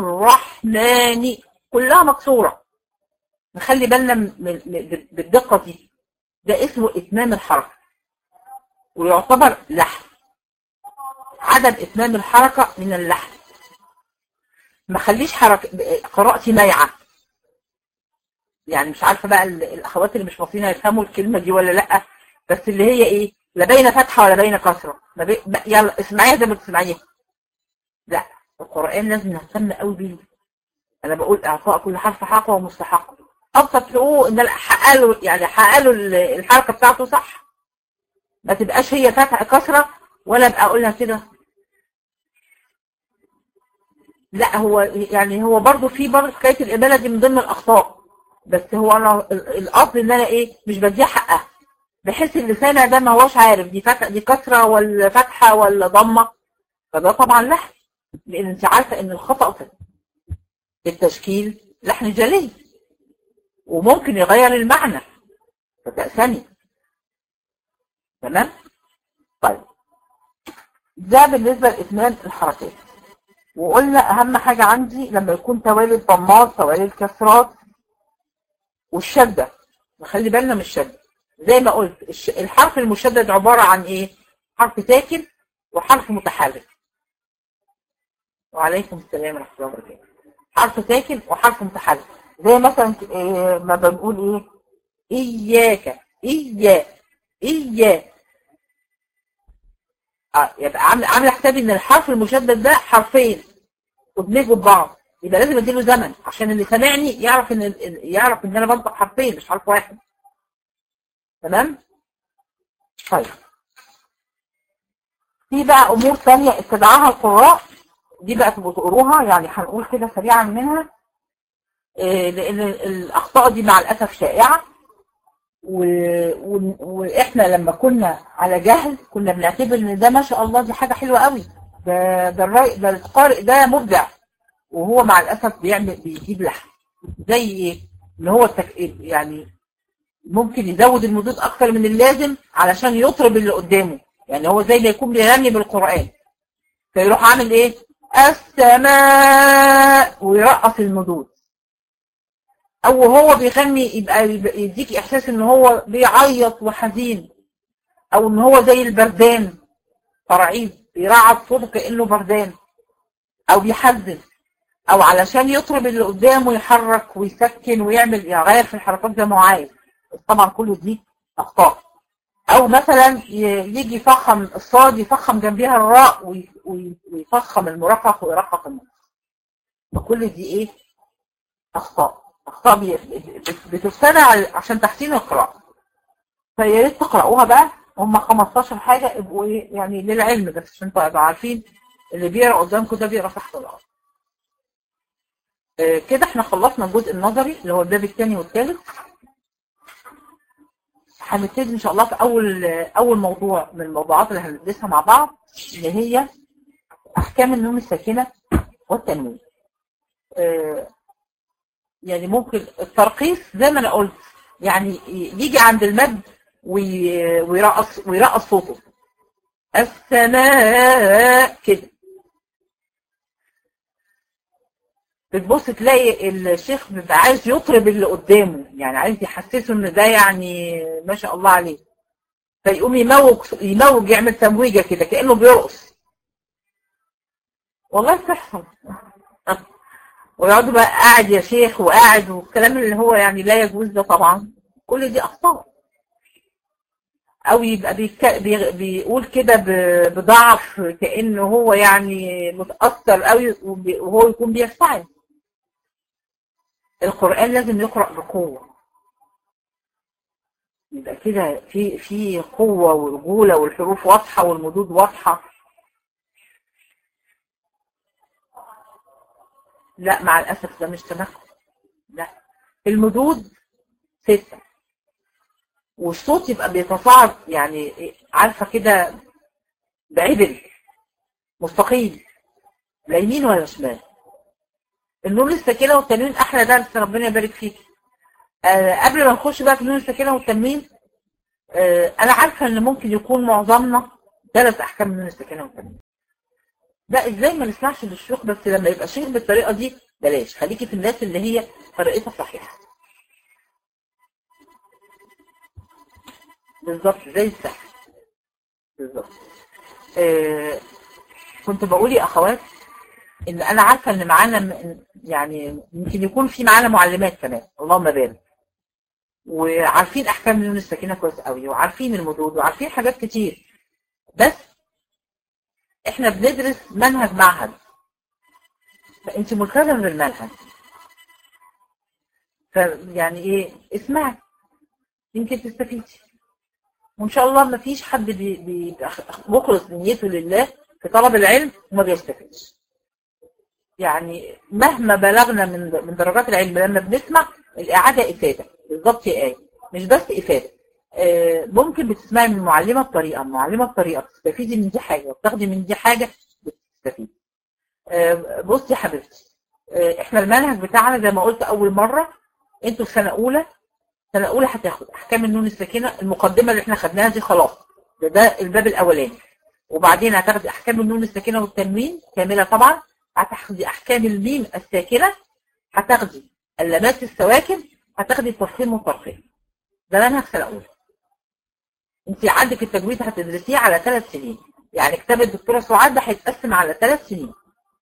الرحمن كلها مكسوره نخلي بالنا بالدقه دي ده اسمه اتمام الحركة ويعتبر لحن عدم اتمام الحركة من اللحن ما خليش حركة قراءتي مايعة يعني مش عارفة بقى الأخوات اللي مش مصريين هيفهموا الكلمة دي ولا لأ بس اللي هي إيه لا بين فتحة ولا بين كسرة بي... يلا اسمعيها زي ما بتسمعيها لا القرآن لازم نهتم قوي بيه أنا بقول إعطاء كل حرف حقه ومستحقه أبسط حقوق إن أحقق له يعني أحقق له الحركة بتاعته صح ما تبقاش هي فتح كسرة ولا أبقى أقولها كده لا هو يعني هو برضه في برضه حكايه الاماله دي من ضمن الاخطاء بس هو انا الاصل ان انا ايه مش بديها حقها بحيث اللي سامع ده ما هوش عارف دي فتح دي كسره ولا فتحه ولا ضمه فده طبعا لحن لان انت عارفه ان الخطا في التشكيل لحن جلي وممكن يغير المعنى فده ثاني تمام طيب ده بالنسبه لاتمام الحركات وقلنا اهم حاجة عندي لما يكون توالي الضمات توالي الكسرات والشدة وخلي بالنا من الشدة زي ما قلت الحرف المشدد عبارة عن ايه حرف ساكن وحرف متحرك وعليكم السلام ورحمة الله وبركاته حرف ساكن وحرف متحرك زي مثلا إيه ما بنقول ايه اياك اياك اياك اه يبقى عامل عامل حسابي ان الحرف المشدد ده حرفين ودمجوا ببعض يبقى لازم اديله زمن عشان اللي سامعني يعرف ان يعرف ان انا بنطق حرفين مش حرف واحد تمام طيب في بقى امور ثانيه استدعاها القراء دي بقى تبقوا تقروها يعني هنقول كده سريعا منها إيه لان الاخطاء دي مع الاسف شائعه و... و... واحنا لما كنا على جهل كنا بنعتبر ان ده ما شاء الله دي حاجه حلوه قوي ده ده الراي ده القارئ ده مبدع وهو مع الاسف بيعمل بيجيب لحن زي ايه؟ ان هو التك... يعني ممكن يزود المدود اكتر من اللازم علشان يطرب اللي قدامه يعني هو زي ما يكون بيغني بالقران فيروح عامل ايه؟ السماء ويرقص المدود او هو بيغني يبقى يديك احساس ان هو بيعيط وحزين او ان هو زي البردان فرعيد بيرعد صوته كانه بردان او بيحزن او علشان يطرب اللي قدامه يحرك ويسكن ويعمل يغير في الحركات زي ما هو عايز طبعا كل دي اخطاء او مثلا يجي يفخم الصاد يفخم جنبيها الراء ويفخم المرقق ويرقق النص فكل دي ايه اخطاء اخطاء بتستدعى عشان تحسين القراءه فيا ريت تقراوها بقى هم 15 حاجه يبقوا ايه يعني للعلم بس عشان تبقوا عارفين اللي بيقرا قدامكم ده بيقرا تحت الارض آه كده احنا خلصنا الجزء النظري اللي هو الباب الثاني والثالث هنبتدي ان شاء الله في اول اول موضوع من الموضوعات اللي هندرسها مع بعض اللي هي احكام النون الساكنه والتنوين آه يعني ممكن الترقيص زي ما انا قلت يعني يجي عند المد ويرقص ويرقص صوته السماء كده بتبص تلاقي الشيخ بيبقى عايز يطرب اللي قدامه يعني عايز يحسسه ان ده يعني ما شاء الله عليه فيقوم يموج يموج يعمل تمويجه كده كانه بيرقص والله بتحصل ويقعدوا بقى قاعد يا شيخ وقاعد والكلام اللي هو يعني لا يجوز ده طبعا كل دي اخطاء او يبقى بيك... بي... بيقول كده ب... بضعف كانه هو يعني متاثر قوي وهو يكون بيستعد القران لازم يقرا بقوه يبقى كده في في قوه ورجوله والحروف واضحه والمدود واضحه لا مع الأسف ده مش تنكر لا المدود ستة والصوت يبقى بيتصاعد يعني عارفة كده بعدل مستقيم لا يمين ولا شمال النون الساكنة والتنوين أحلى درس ربنا يبارك فيك آه قبل ما نخش بقى في النون الساكنة والتنوين آه أنا عارفة إن ممكن يكون معظمنا درس أحكام النون الساكنة والتنوين لا ازاي ما نسمعش للشيوخ بس لما يبقى شيخ بالطريقه دي بلاش خليكي في الناس اللي هي طريقتها صحيحه بالظبط زي السحر بالظبط آه كنت بقول يا اخوات ان انا عارفه ان معانا م- يعني يمكن يكون في معانا معلمات كمان اللهم بارك وعارفين احكام نون السكينه كويس قوي وعارفين المدود وعارفين حاجات كتير بس احنا بندرس منهج معهد فانت ملتزم بالمنهج فيعني ايه اسمعي يمكن تستفيدي وان شاء الله ما فيش حد بي- بي- مخلص نيته لله في طلب العلم وما بيستفيدش يعني مهما بلغنا من من درجات العلم لما بنسمع الاعاده افاده بالظبط يا ايه مش بس افاده آه، ممكن بتسمعي من معلمه بطريقه معلمه بطريقه بتستفيدي من دي حاجه وبتاخدي من دي حاجه بتستفيدي آه، بصي يا حبيبتي آه، احنا المنهج بتاعنا زي ما قلت اول مره انتوا في سنه اولى سنه اولى هتاخد احكام النون الساكنه المقدمه اللي احنا خدناها دي خلاص ده ده الباب الاولاني وبعدين هتاخدي احكام النون الساكنه والتنوين كامله طبعا هتاخدي احكام الميم الساكنه هتاخدي اللمات السواكن هتاخدي التفخيم والترخيم ده منهج سنه اولى انت عندك التجويد هتدرسيه على ثلاث سنين يعني كتاب الدكتوره سعاد ده هيتقسم على ثلاث سنين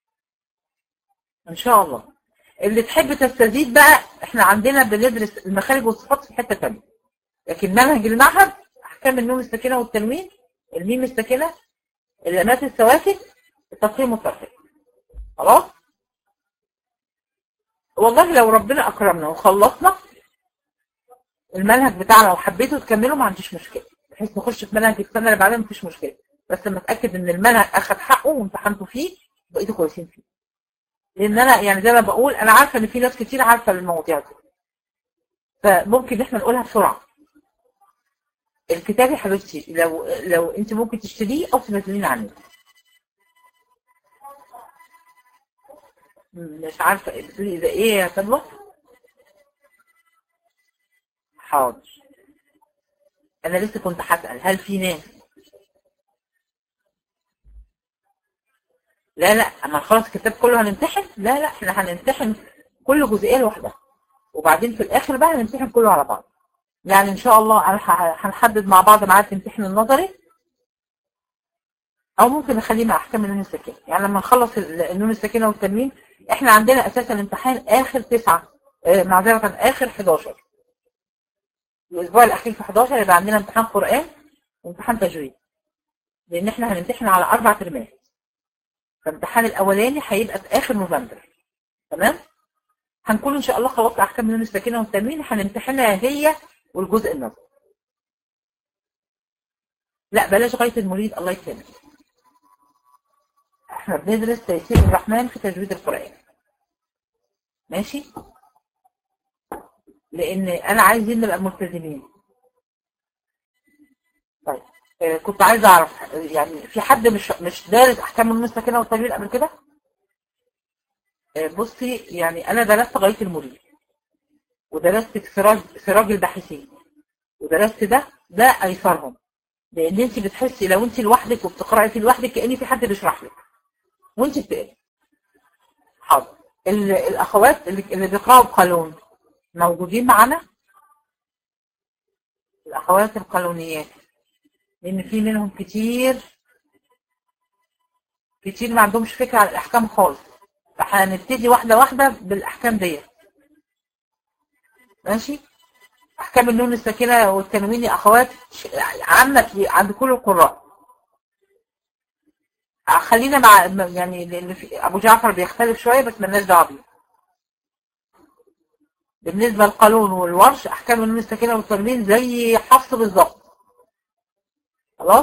ان شاء الله اللي تحب تستزيد بقى احنا عندنا بندرس المخارج والصفات في حته ثانيه لكن منهج المعهد احكام النون الساكنه والتنوين الميم الساكنه اللمات السواكن التفخيم والترخيم خلاص والله لو ربنا اكرمنا وخلصنا المنهج بتاعنا وحبيتوا تكملوا ما عنديش مشكله بحيث نخش في منهج السنه اللي بعدها مفيش مشكله بس لما اتاكد ان المنهج اخد حقه وامتحنتوا فيه بقيتوا كويسين فيه لان انا يعني زي ما بقول انا عارفه ان في ناس كتير عارفه المواضيع دي فممكن احنا نقولها بسرعه الكتاب يا حبيبتي لو لو انت ممكن تشتريه او تنزلين عنه مش عارفه بتقولي اذا ايه يا سلوى حاضر انا لسه كنت هسال هل في ناس لا لا اما خلاص الكتاب كله هنمتحن لا لا احنا هنمتحن كل جزئيه لوحدها وبعدين في الاخر بقى هنمتحن كله على بعض يعني ان شاء الله أنا ه- هنحدد مع بعض ميعاد الامتحان النظري او ممكن نخليه مع احكام النون الساكنه يعني لما نخلص ال- النون الساكنه والتنوين احنا عندنا اساسا الامتحان اخر تسعة آه، معذره اخر 11 الاسبوع الاخير في 11 يبقى عندنا امتحان قران وامتحان تجويد لان احنا هنمتحن على اربع ترمات فالامتحان الاولاني هيبقى في اخر نوفمبر تمام هنكون ان شاء الله خلصنا احكام النون الساكنه والتنوين هنمتحنها هي والجزء النظري لا بلاش غايه المريد الله يكرمك احنا بندرس تيسير الرحمن في تجويد القران ماشي لان انا عايزين نبقى ملتزمين طيب آه، كنت عايز اعرف آه، يعني في حد مش مش دارس احكام النون الساكنه والتنوين قبل كده آه، بصي يعني انا درست غايه المريد ودرست سراج سراج الباحثين ودرست ده ده ايسرهم لان انت بتحسي لو انت لوحدك وبتقراي في لوحدك كان في حد بيشرح لك وانت بتقري حاضر ال- الاخوات اللي, اللي بيقراوا بقانون موجودين معانا الاخوات القانونيات لان في منهم كتير كتير ما عندهمش فكره عن الاحكام خالص فهنبتدي واحده واحده بالاحكام ديت ماشي احكام النون الساكنه والتنوين يا اخوات ش- عامه في- عند كل القراء خلينا مع يعني لان في ابو جعفر بيختلف شويه بس مالناش دعوه بيه بالنسبه للقانون والورش احكام النون الساكنه والتنوين زي حفص بالظبط خلاص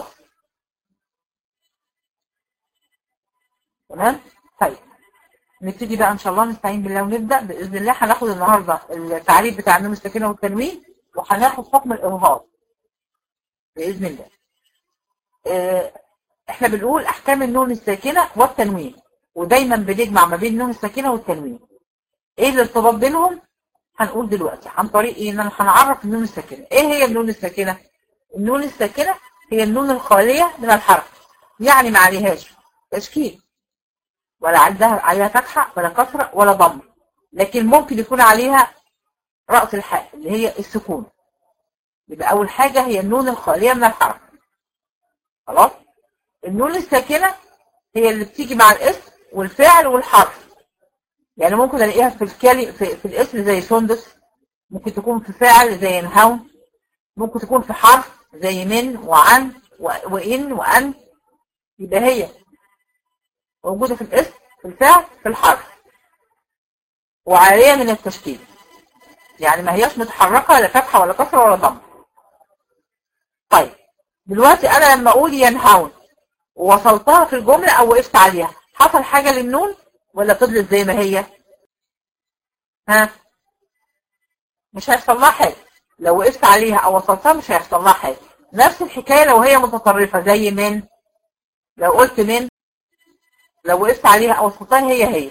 تمام طيب نبتدي بقى ان شاء الله نستعين بالله ونبدا باذن الله هناخد النهارده التعريف بتاع النون الساكنه والتنوين وهناخد حكم الارهاق باذن الله آه، احنا بنقول احكام النون الساكنه والتنوين ودايما بنجمع ما بين النون الساكنه والتنوين ايه الارتباط بينهم هنقول دلوقتي عن طريق ايه ان انا هنعرف النون الساكنه ايه هي النون الساكنه النون الساكنه هي النون الخاليه من الحرف يعني ما عليهاش تشكيل ولا عندها عليها فتحه ولا كسره ولا ضم لكن ممكن يكون عليها راس الحاء اللي هي السكون يبقى اول حاجه هي النون الخاليه من الحرف خلاص النون الساكنه هي اللي بتيجي مع الاسم والفعل والحرف يعني ممكن الاقيها في الكلمه في, في الاسم زي سندس ممكن تكون في فعل زي نهون ممكن تكون في حرف زي من وعن وإن وأن يبقى هي موجودة في الاسم في الفعل في الحرف وعارية من التشكيل يعني ما هياش متحركة لا فتحة ولا كسرة ولا ضم طيب دلوقتي أنا لما أقول ينهون ووصلتها في الجملة أو وقفت عليها حصل حاجة للنون ولا فضلت زي ما هي ها مش هيحصل لها حاجة لو وقفت عليها أو وصلتها مش هيحصل لها حاجة نفس الحكاية لو هي متطرفة زي من لو قلت من لو وقفت عليها أو وصلتها هي هي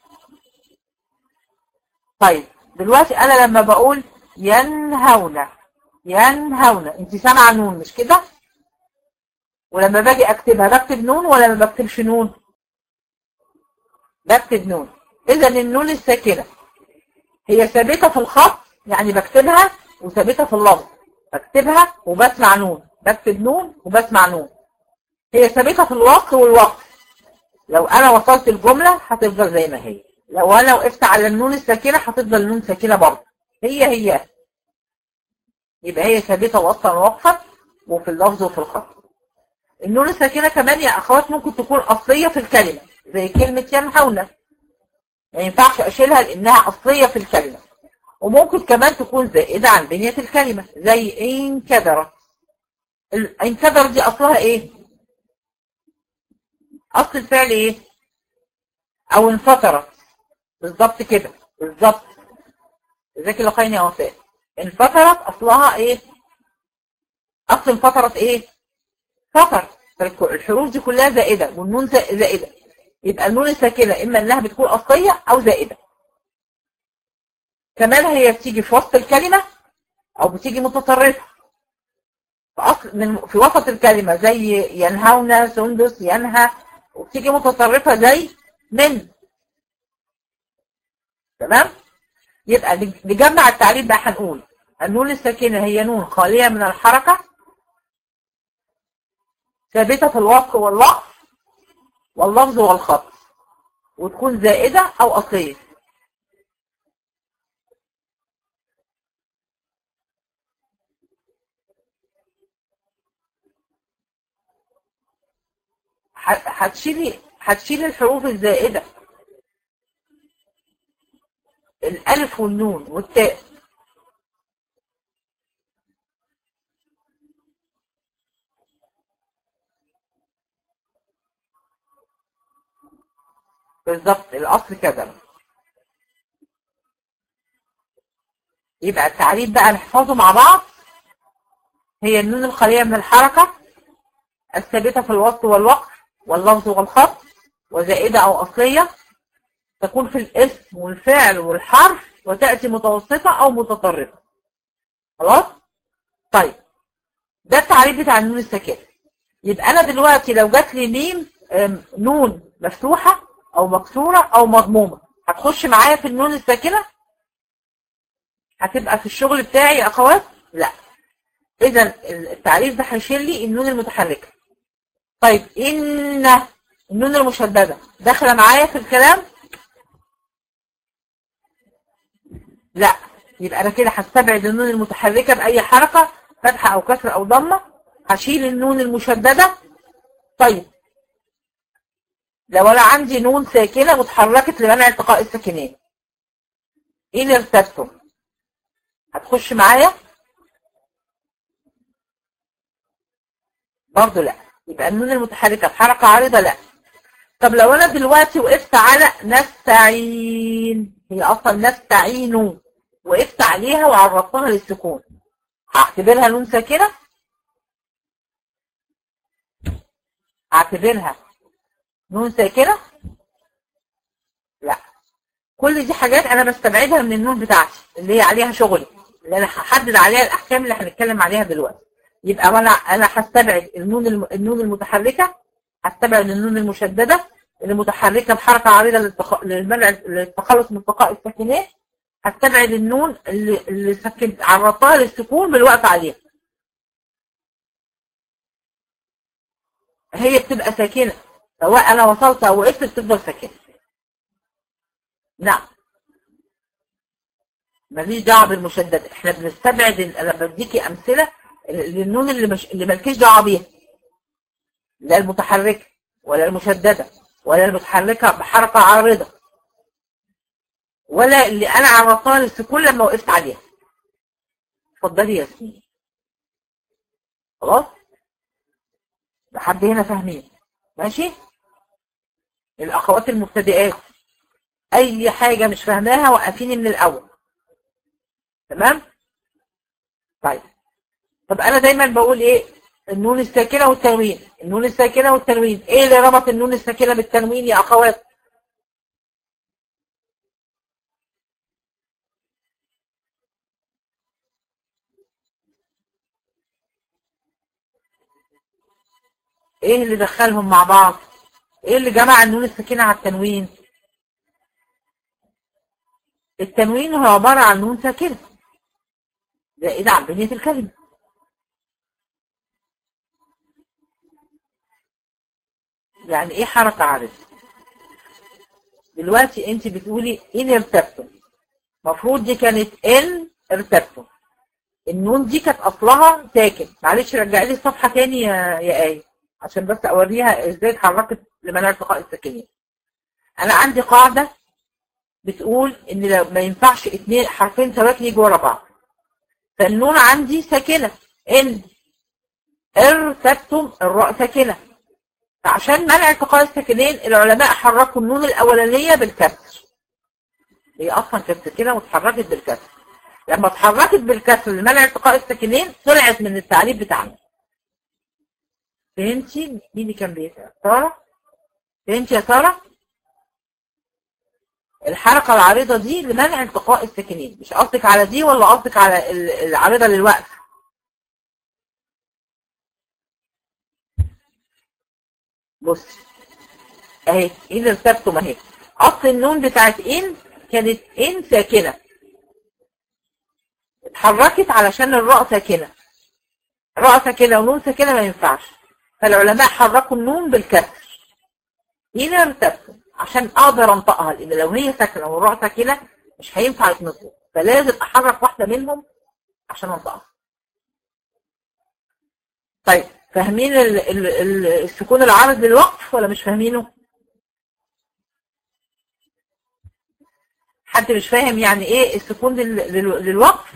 طيب دلوقتي أنا لما بقول ينهون ينهون انت سامعة نون مش كده ولما باجي اكتبها بكتب نون ولا ما بكتبش نون بكتب نون اذا النون الساكنة هي ثابتة في الخط يعني بكتبها وثابتة في اللفظ بكتبها وبسمع نون بكتب نون وبسمع نون هي ثابتة في الوقت والوقت لو انا وصلت الجملة هتفضل زي ما هي لو انا وقفت على النون الساكنة هتفضل النون ساكنة برضه هي هي يبقى هي ثابتة وقتا ووقفا وفي اللفظ وفي الخط النون الساكنة كمان يا اخوات ممكن تكون اصلية في الكلمة زي كلمة ينهون ما ينفعش اشيلها لانها اصلية في الكلمة وممكن كمان تكون زائدة عن بنية الكلمة زي انكدرت انكدر دي اصلها ايه اصل الفعل ايه او انفطرت بالظبط كده بالظبط ذاك اللي خاين يا وفاء انفطرت اصلها ايه اصل انفطرت ايه فطر الحروف دي كلها زائدة والنون زائدة يبقى النون الساكنة اما انها بتكون اصلية او زائدة كمان هي بتيجي في وسط الكلمة او بتيجي متطرفة في اصل من في وسط الكلمة زي ينهون سندس ينهى وبتيجي متطرفة زي من تمام يبقى نجمع التعريف بقى هنقول النون الساكنة هي نون خالية من الحركة ثابتة في الوقت واللفظ واللفظ والخط وتكون زائدة أو أصلية هتشيلي هتشيلي الحروف الزائدة الألف والنون والتاء بالظبط الأصل كذا يبقى التعريف بقى نحفظه مع بعض هي النون الخالية من الحركة الثابتة في الوسط والوقف واللفظ والخط وزائدة أو أصلية تكون في الاسم والفعل والحرف وتأتي متوسطة أو متطرفة خلاص؟ طيب ده التعريف بتاع النون الساكنة يبقى أنا دلوقتي لو جات لي ميم نون مفتوحة أو مكسورة أو مضمومة هتخش معايا في النون الساكنة؟ هتبقى في الشغل بتاعي يا أخوات؟ لا إذا التعريف ده هيشيل لي النون المتحركة طيب إن النون المشددة داخلة معايا في الكلام؟ لا يبقى أنا كده هستبعد النون المتحركة بأي حركة فتحة أو كسر أو ضمة هشيل النون المشددة طيب لو أنا عندي نون ساكنة واتحركت لمنع التقاء الساكنين إيه اللي ارتبته؟ هتخش معايا؟ برضه لا يبقى النون المتحركة بحركة عارضة لا طب لو انا دلوقتي وقفت على نستعين هي اصلا نستعين وقفت عليها وعرضتها للسكون هعتبرها نون ساكنة هعتبرها نون ساكنة لا كل دي حاجات انا بستبعدها من النون بتاعتي اللي هي عليها شغلي اللي انا هحدد عليها الاحكام اللي هنتكلم عليها دلوقتي يبقى انا انا هستبعد النون النون المتحركه هستبعد النون المشدده اللي متحركه بحركه عريضه للتخ... للمنع للتخلص من التقاء الساكنين هستبعد النون اللي, اللي سكنت عرضتها للسكون بالوقف عليها هي بتبقى ساكنة سواء أنا وصلت أو وقفت بتفضل ساكنة نعم ماليش دعوه بالمشدد احنا بنستبعد انا بديكي امثله للنون اللي مش اللي مالكيش دعوه بيها لا المتحركه ولا المشدده ولا المتحركه بحركه عارضه ولا اللي انا عرفتها للسكون لما وقفت عليها اتفضلي يا سيدي خلاص لحد هنا فاهمين ماشي الاخوات المبتدئات اي حاجه مش فاهماها وقفيني من الاول تمام طيب طب انا دايما بقول ايه النون الساكنه والتنوين النون الساكنه والتنوين ايه اللي ربط النون الساكنه بالتنوين يا اخوات ايه اللي دخلهم مع بعض ايه اللي جمع النون الساكنه على التنوين التنوين هو عباره عن نون ساكنه زائدة عن بنية الكلمة يعني ايه حركة عارضة دلوقتي انت بتقولي ان ارتبتم المفروض دي كانت ان ارتبتم النون دي كانت اصلها ساكن معلش رجعي لي الصفحة تاني يا يا آية عشان بس اوريها ازاي اتحركت لمنع التقاء الساكنين انا عندي قاعدة بتقول ان لو ما ينفعش اتنين حرفين سواكن يجوا ورا بعض فالنون عندي ساكنة ان ارتبتم الراء ساكنة فعشان منع التقاء الساكنين العلماء حركوا النون الأولانية بالكسر هي أصلا كانت ساكنة واتحركت بالكسر لما اتحركت بالكسر لمنع التقاء الساكنين طلعت من التعريف بتاعنا فهمتي مين اللي كان بيسأل سارة فهمتي يا سارة الحركة العريضة دي لمنع التقاء الساكنين مش قصدك على دي ولا قصدك على العريضة للوقف بص اهي ان ارتبتم اهي اصل النون بتاعت ان كانت ان ساكنة اتحركت علشان الراء ساكنة راء ساكنة ونون ساكنة ما ينفعش فالعلماء حركوا النون بالكسر ان ارتبتم عشان اقدر انطقها لان لو هي ساكنه والراء ساكنه مش هينفع يتنطق فلازم احرك واحده منهم عشان انطقها طيب فاهمين ال ال ال السكون العارض للوقف ولا مش فاهمينه حد مش فاهم يعني ايه السكون لل لل للوقف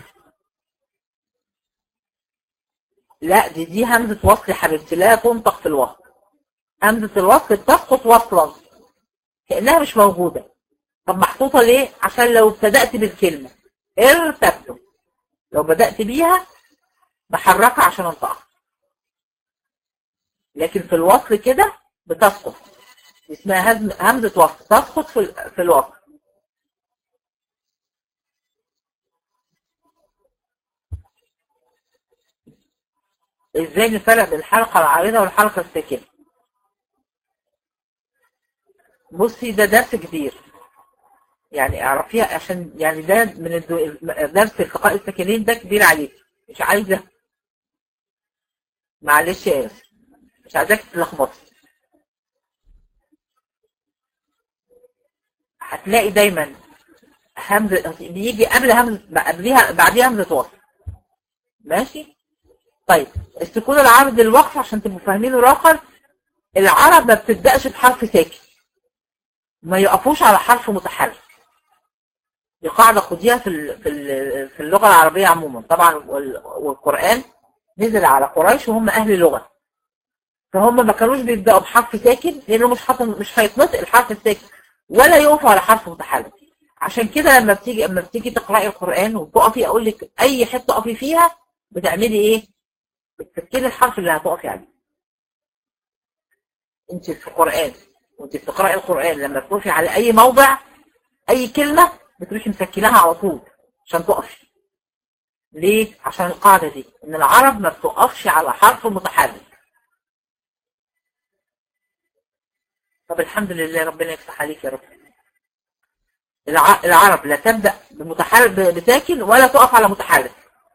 لا دي دي همزه وصل يا حبيبتي لا تنطق في الوصل همزه الوصل بتسقط وصلا كأنها مش موجودة طب محطوطة ليه؟ عشان لو ابتدأت بالكلمة ارتبتم لو بدأت بيها بحركها عشان انطقها لكن في الوصل كده بتسقط اسمها همزة وصل تسقط في, في الوصل ازاي نفرق بين الحلقة العريضة والحلقة الساكنة بصي ده درس كبير يعني اعرفيها عشان يعني ده من الدو... درس التقاء الساكنين ده كبير عليك مش عايزه معلش يا ياسر مش عايزاك تتلخبطي هتلاقي دايما همزه بيجي قبل همزه قبليها بعديها همزه وصل ماشي طيب السكون العرض الوقف عشان تبقوا فاهمينه الاخر العرب ما بتبداش بحرف ساكن ما يقفوش على حرف متحرك دي قاعده خديها في في في اللغه العربيه عموما طبعا والقران نزل على قريش وهم اهل لغه فهم ما كانوش بيبداوا بحرف ساكن لانه مش حاطط مش هيتنطق الحرف الساكن ولا يقفوا على حرف متحرك عشان كده لما بتيجي لما بتيجي تقراي القران وتقفي اقول لك اي حته تقفي فيها بتعملي ايه؟ بتفكري الحرف اللي هتقفي عليه. انت في القران وانت بتقراي القران لما تقفي على اي موضع اي كلمه بتروحي مسكناها على طول عشان تقفي. ليه؟ عشان القاعده دي ان العرب ما بتقفش على حرف متحرك. طب الحمد لله ربنا يفتح عليك يا رب. الع... العرب لا تبدأ بمتحرك بساكن ولا تقف على متحرك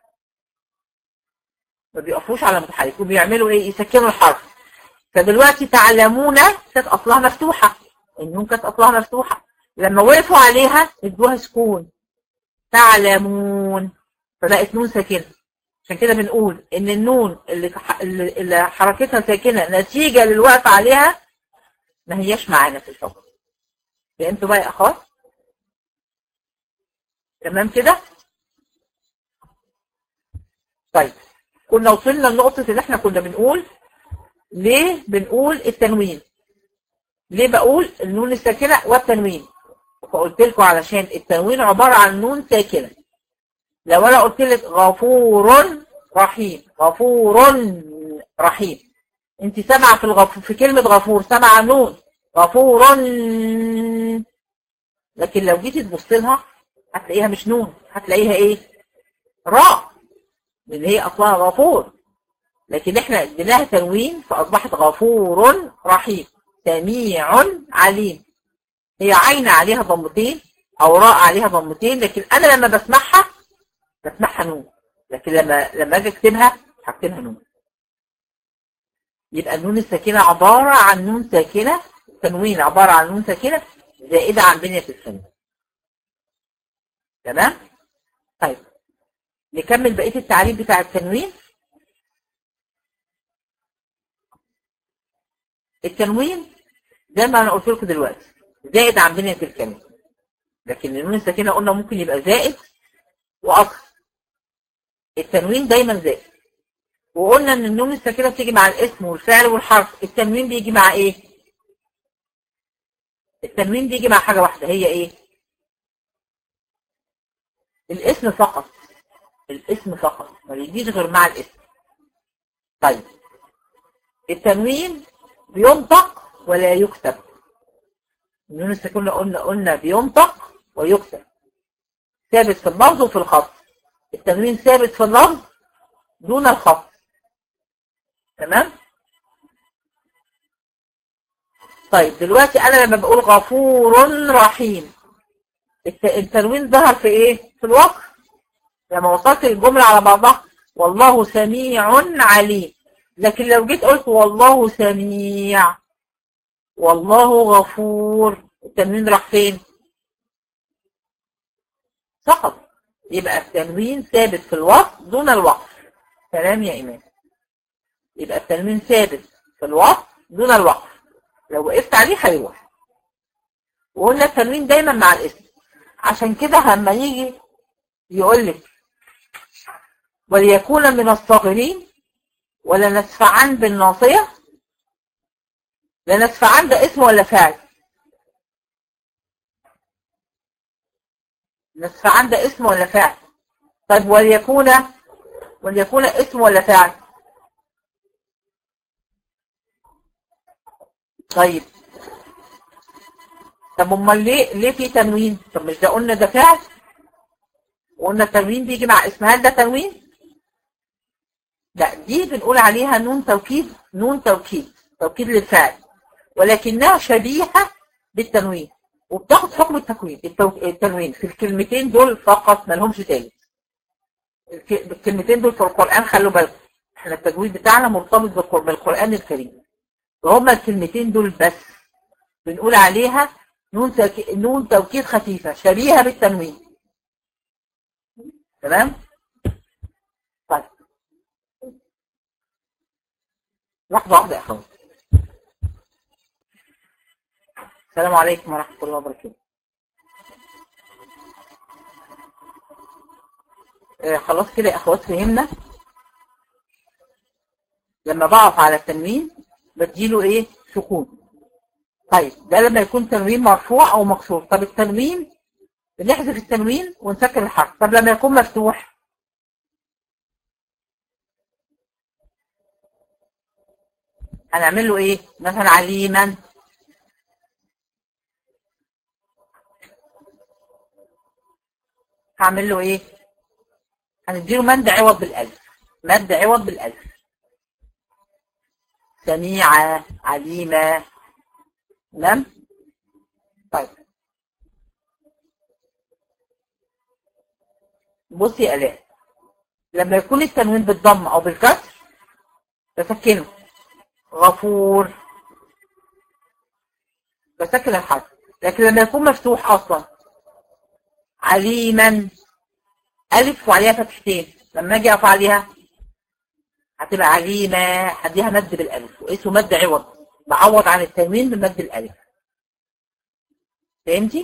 ما بيقفوش على متحرك وبيعملوا ايه يسكنوا الحرف فدلوقتي تعلمون كانت اصلها مفتوحة النون كانت اصلها مفتوحة لما وقفوا عليها ادوها سكون تعلمون فبقت نون ساكنة عشان كده بنقول ان النون اللي اللي حركتها ساكنة نتيجة للوقف عليها ما هياش معانا في الحكم فهمتوا بقى يا اخوات تمام كده طيب كنا وصلنا لنقطة اللي احنا كنا بنقول ليه بنقول التنوين ليه بقول النون الساكنة والتنوين فقلت لكم علشان التنوين عبارة عن نون ساكنة لو انا قلت لك غفور رحيم غفور رحيم انت سامعه في الغف... في كلمة غفور سامعه نون غفور لكن لو جيتي تبص لها هتلاقيها مش نون هتلاقيها ايه راء اللي هي اصلها غفور لكن احنا اديناها تنوين فاصبحت غفور رحيم سميع عليم هي عين عليها ضمتين او راء عليها ضمتين لكن انا لما بسمعها بسمعها نون لكن لما لما اجي اكتبها هكتبها نون يبقى النون الساكنه عباره عن نون ساكنه تنوين عباره عن نون ساكنه زائده عن بنيه السنه تمام طيب نكمل بقيه التعريف بتاع التنوين التنوين زي ما انا قلت لكم دلوقتي زائد عن بنيه الكلمه لكن النون الساكنه قلنا ممكن يبقى زائد واصل التنوين دايما زائد وقلنا ان النون الساكنه بتيجي مع الاسم والفعل والحرف التنوين بيجي مع ايه التنوين بيجي مع حاجه واحده هي ايه الاسم فقط الاسم فقط ما بيجيش غير مع الاسم طيب التنوين بينطق ولا يكتب النون الساكنه قلنا قلنا بينطق ويكتب ثابت في اللفظ وفي الخط التنوين ثابت في اللفظ دون الخط تمام طيب دلوقتي انا لما بقول غفور رحيم التنوين ظهر في ايه في الوقف لما وصلت الجملة على بعضها والله سميع عليم لكن لو جيت قلت والله سميع والله غفور التنوين راح فين سقط يبقى التنوين ثابت في الوقف دون الوقف كلام يا إمام يبقى التنوين ثابت في الوقف دون الوقف لو وقفت عليه هيروح وقلنا التنوين دايما مع الاسم عشان كده لما يجي يقول لك وليكون من الصاغرين ولا ندفعان بالناصية لا ندفعان ده اسم ولا فعل ندفعان ده اسم ولا فعل طيب وليكون وليكون اسم ولا فعل طيب طب امال ليه ليه في تنوين طب مش ده قلنا ده فعل وقلنا التنوين بيجي مع اسم هل ده تنوين لا دي بنقول عليها نون توكيد نون توكيد توكيد للفعل ولكنها شبيهة بالتنوين وبتاخد حكم التكوين التنوين في الكلمتين دول فقط ما لهمش تالت الكلمتين دول في القرآن خلوا بالكم احنا التجويد بتاعنا مرتبط بالقرآن الكريم وهما الكلمتين دول بس بنقول عليها نون تك... نون توكيد خفيفة شبيهة بالتنوين تمام طيب لحظة واحدة يا اخوان السلام عليكم ورحمة الله وبركاته آه خلاص كده يا اخوات فهمنا لما بقف على التنوين بديله ايه سكون طيب ده لما يكون تنوين مرفوع او مكسور طب التنوين بنحذف التنوين ونسكن الحرف طب لما يكون مفتوح هنعمل له ايه مثلا عليما هعمل له ايه هنديله مد عوض بالالف مد عوض بالالف سميعة عليمة تمام طيب بصي يا الاء لما يكون التنوين بالضم او بالكسر بسكنه غفور بسكن الحرف لكن لما يكون مفتوح اصلا عليما الف وعليها فتحتين لما اجي اقف عليها هتبقى عليمة هديها مد بالالف واسمه مد عوض بعوض عن التنوين بمد الالف فهمتي؟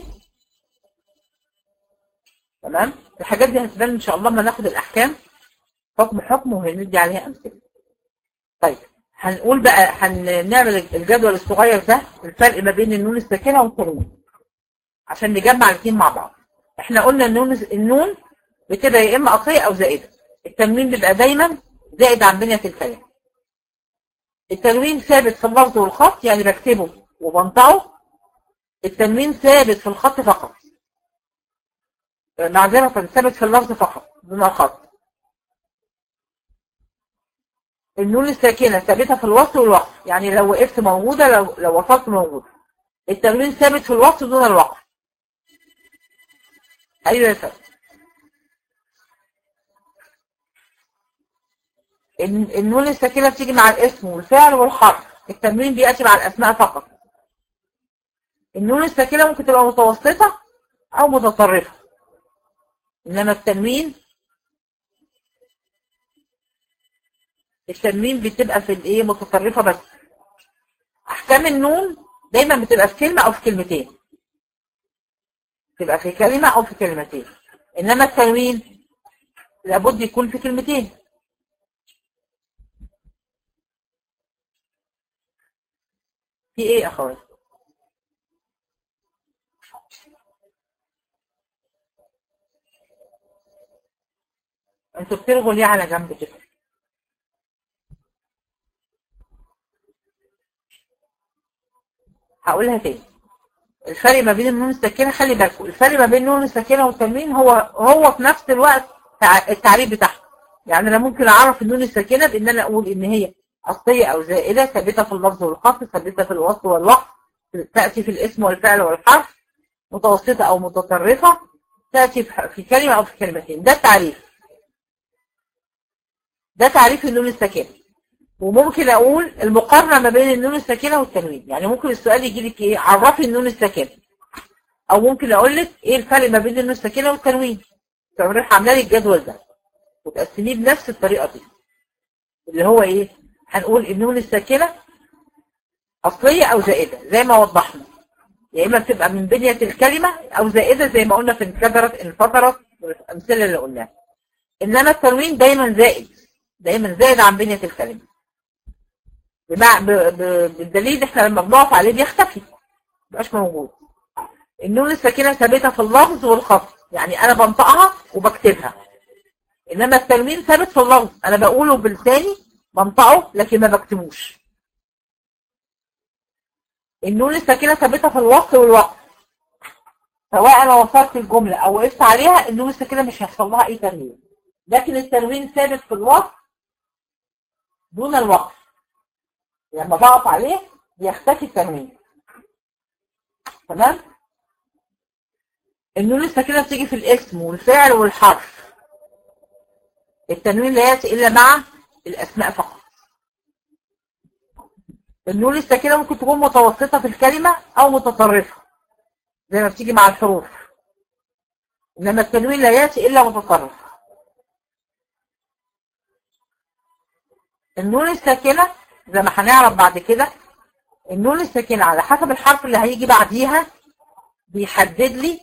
تمام؟ الحاجات دي هتبان ان شاء الله لما ناخد الاحكام حكم حكم وهندي عليها امثله. طيب هنقول بقى هنعمل الجدول الصغير ده الفرق ما بين النون الساكنه والتنوين عشان نجمع الاثنين مع بعض. احنا قلنا النون النون بتبقى يا اما اصليه او زائده. التنوين بيبقى دايما زائد عن بنيه الكلام. التنوين ثابت في اللفظ والخط يعني بكتبه وبنطقه. التنوين ثابت في الخط فقط. معذرة ثابت في اللفظ فقط دون الخط. النون الساكنة ثابتة في الوصل والوقف يعني لو وقفت موجودة لو, لو وصلت موجودة التنوين ثابت في الوصل دون الوقف أيوة يا فندم النون الساكنة بتيجي مع الاسم والفعل والحرف التنوين بيأتي مع الأسماء فقط النون الساكنة ممكن تبقى متوسطة أو متطرفة إنما التنوين التنوين بتبقى في الايه متطرفه بس احكام النون دايما بتبقى في كلمه او في كلمتين تبقى في كلمه او في كلمتين انما التنوين لابد يكون في كلمتين في ايه يا اخوات انتوا بتلغوا ليه على جنب كده هقولها تاني الفرق ما بين النون الساكنه خلي بالكم الفرق ما بين النون الساكنه والتنوين هو هو في نفس الوقت التعريف بتاعها يعني انا ممكن اعرف النون الساكنه بان انا اقول ان هي اصليه او زائده ثابته في اللفظ والخط ثابته في الوصف والوقف تاتي في الاسم والفعل والحرف متوسطه او متطرفه تاتي في كلمه او في كلمتين ده التعريف ده تعريف النون الساكنه وممكن اقول المقارنه ما بين النون الساكنه والتنوين يعني ممكن السؤال يجي لك ايه عرفي النون الساكنه او ممكن اقول لك ايه الفرق ما بين النون الساكنه والتنوين تروح عامله لي الجدول ده وتقسميه بنفس الطريقه دي اللي هو ايه هنقول النون الساكنه اصليه او زائده زي ما وضحنا يا اما بتبقى من بنيه الكلمه او زائده زي ما قلنا في انكدرت انفطرت والامثله اللي قلناها انما التنوين دايما زائد دايما زائد عن بنيه الكلمه بالدليل احنا لما بنقف عليه بيختفي مبقاش موجود النون الساكنه ثابته في اللفظ والخط يعني انا بنطقها وبكتبها انما التنوين ثابت في اللفظ انا بقوله بلساني بنطقه لكن ما بكتبوش النون الساكنه ثابته في الوقت والوقت سواء انا وصلت الجمله او وقفت عليها النون الساكنه مش هيحصل لها اي تغيير لكن التنوين ثابت في الوقت دون الوقت لما بقف عليه بيختفي التنوين تمام النون الساكنه بتيجي في الاسم والفعل والحرف التنوين لا ياتي الا مع الاسماء فقط النون الساكنه ممكن تكون متوسطه في الكلمه او متطرفه زي ما بتيجي مع الحروف انما التنوين لا ياتي الا متطرف النون الساكنه زي ما هنعرف بعد كده النون الساكنة على حسب الحرف اللي هيجي بعديها بيحدد لي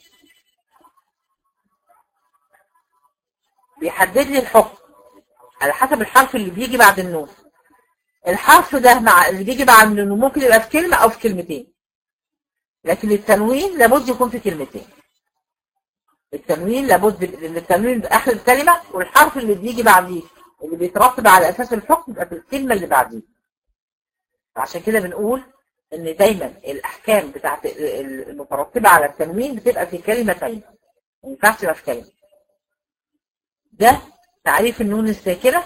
بيحدد لي الحكم على حسب الحرف اللي بيجي بعد النون الحرف ده مع اللي بيجي بعد النون ممكن يبقى في كلمة أو في كلمتين لكن التنوين لابد يكون في كلمتين التنوين لابد التنوين آخر الكلمة والحرف اللي بيجي بعديه اللي بيترتب على أساس الحكم يبقى في الكلمة اللي بعديه عشان كده بنقول ان دايما الاحكام بتاعت المترتبه على التنوين بتبقى في كلمه ثانيه ما ينفعش تبقى في كلمه ده تعريف النون الساكنه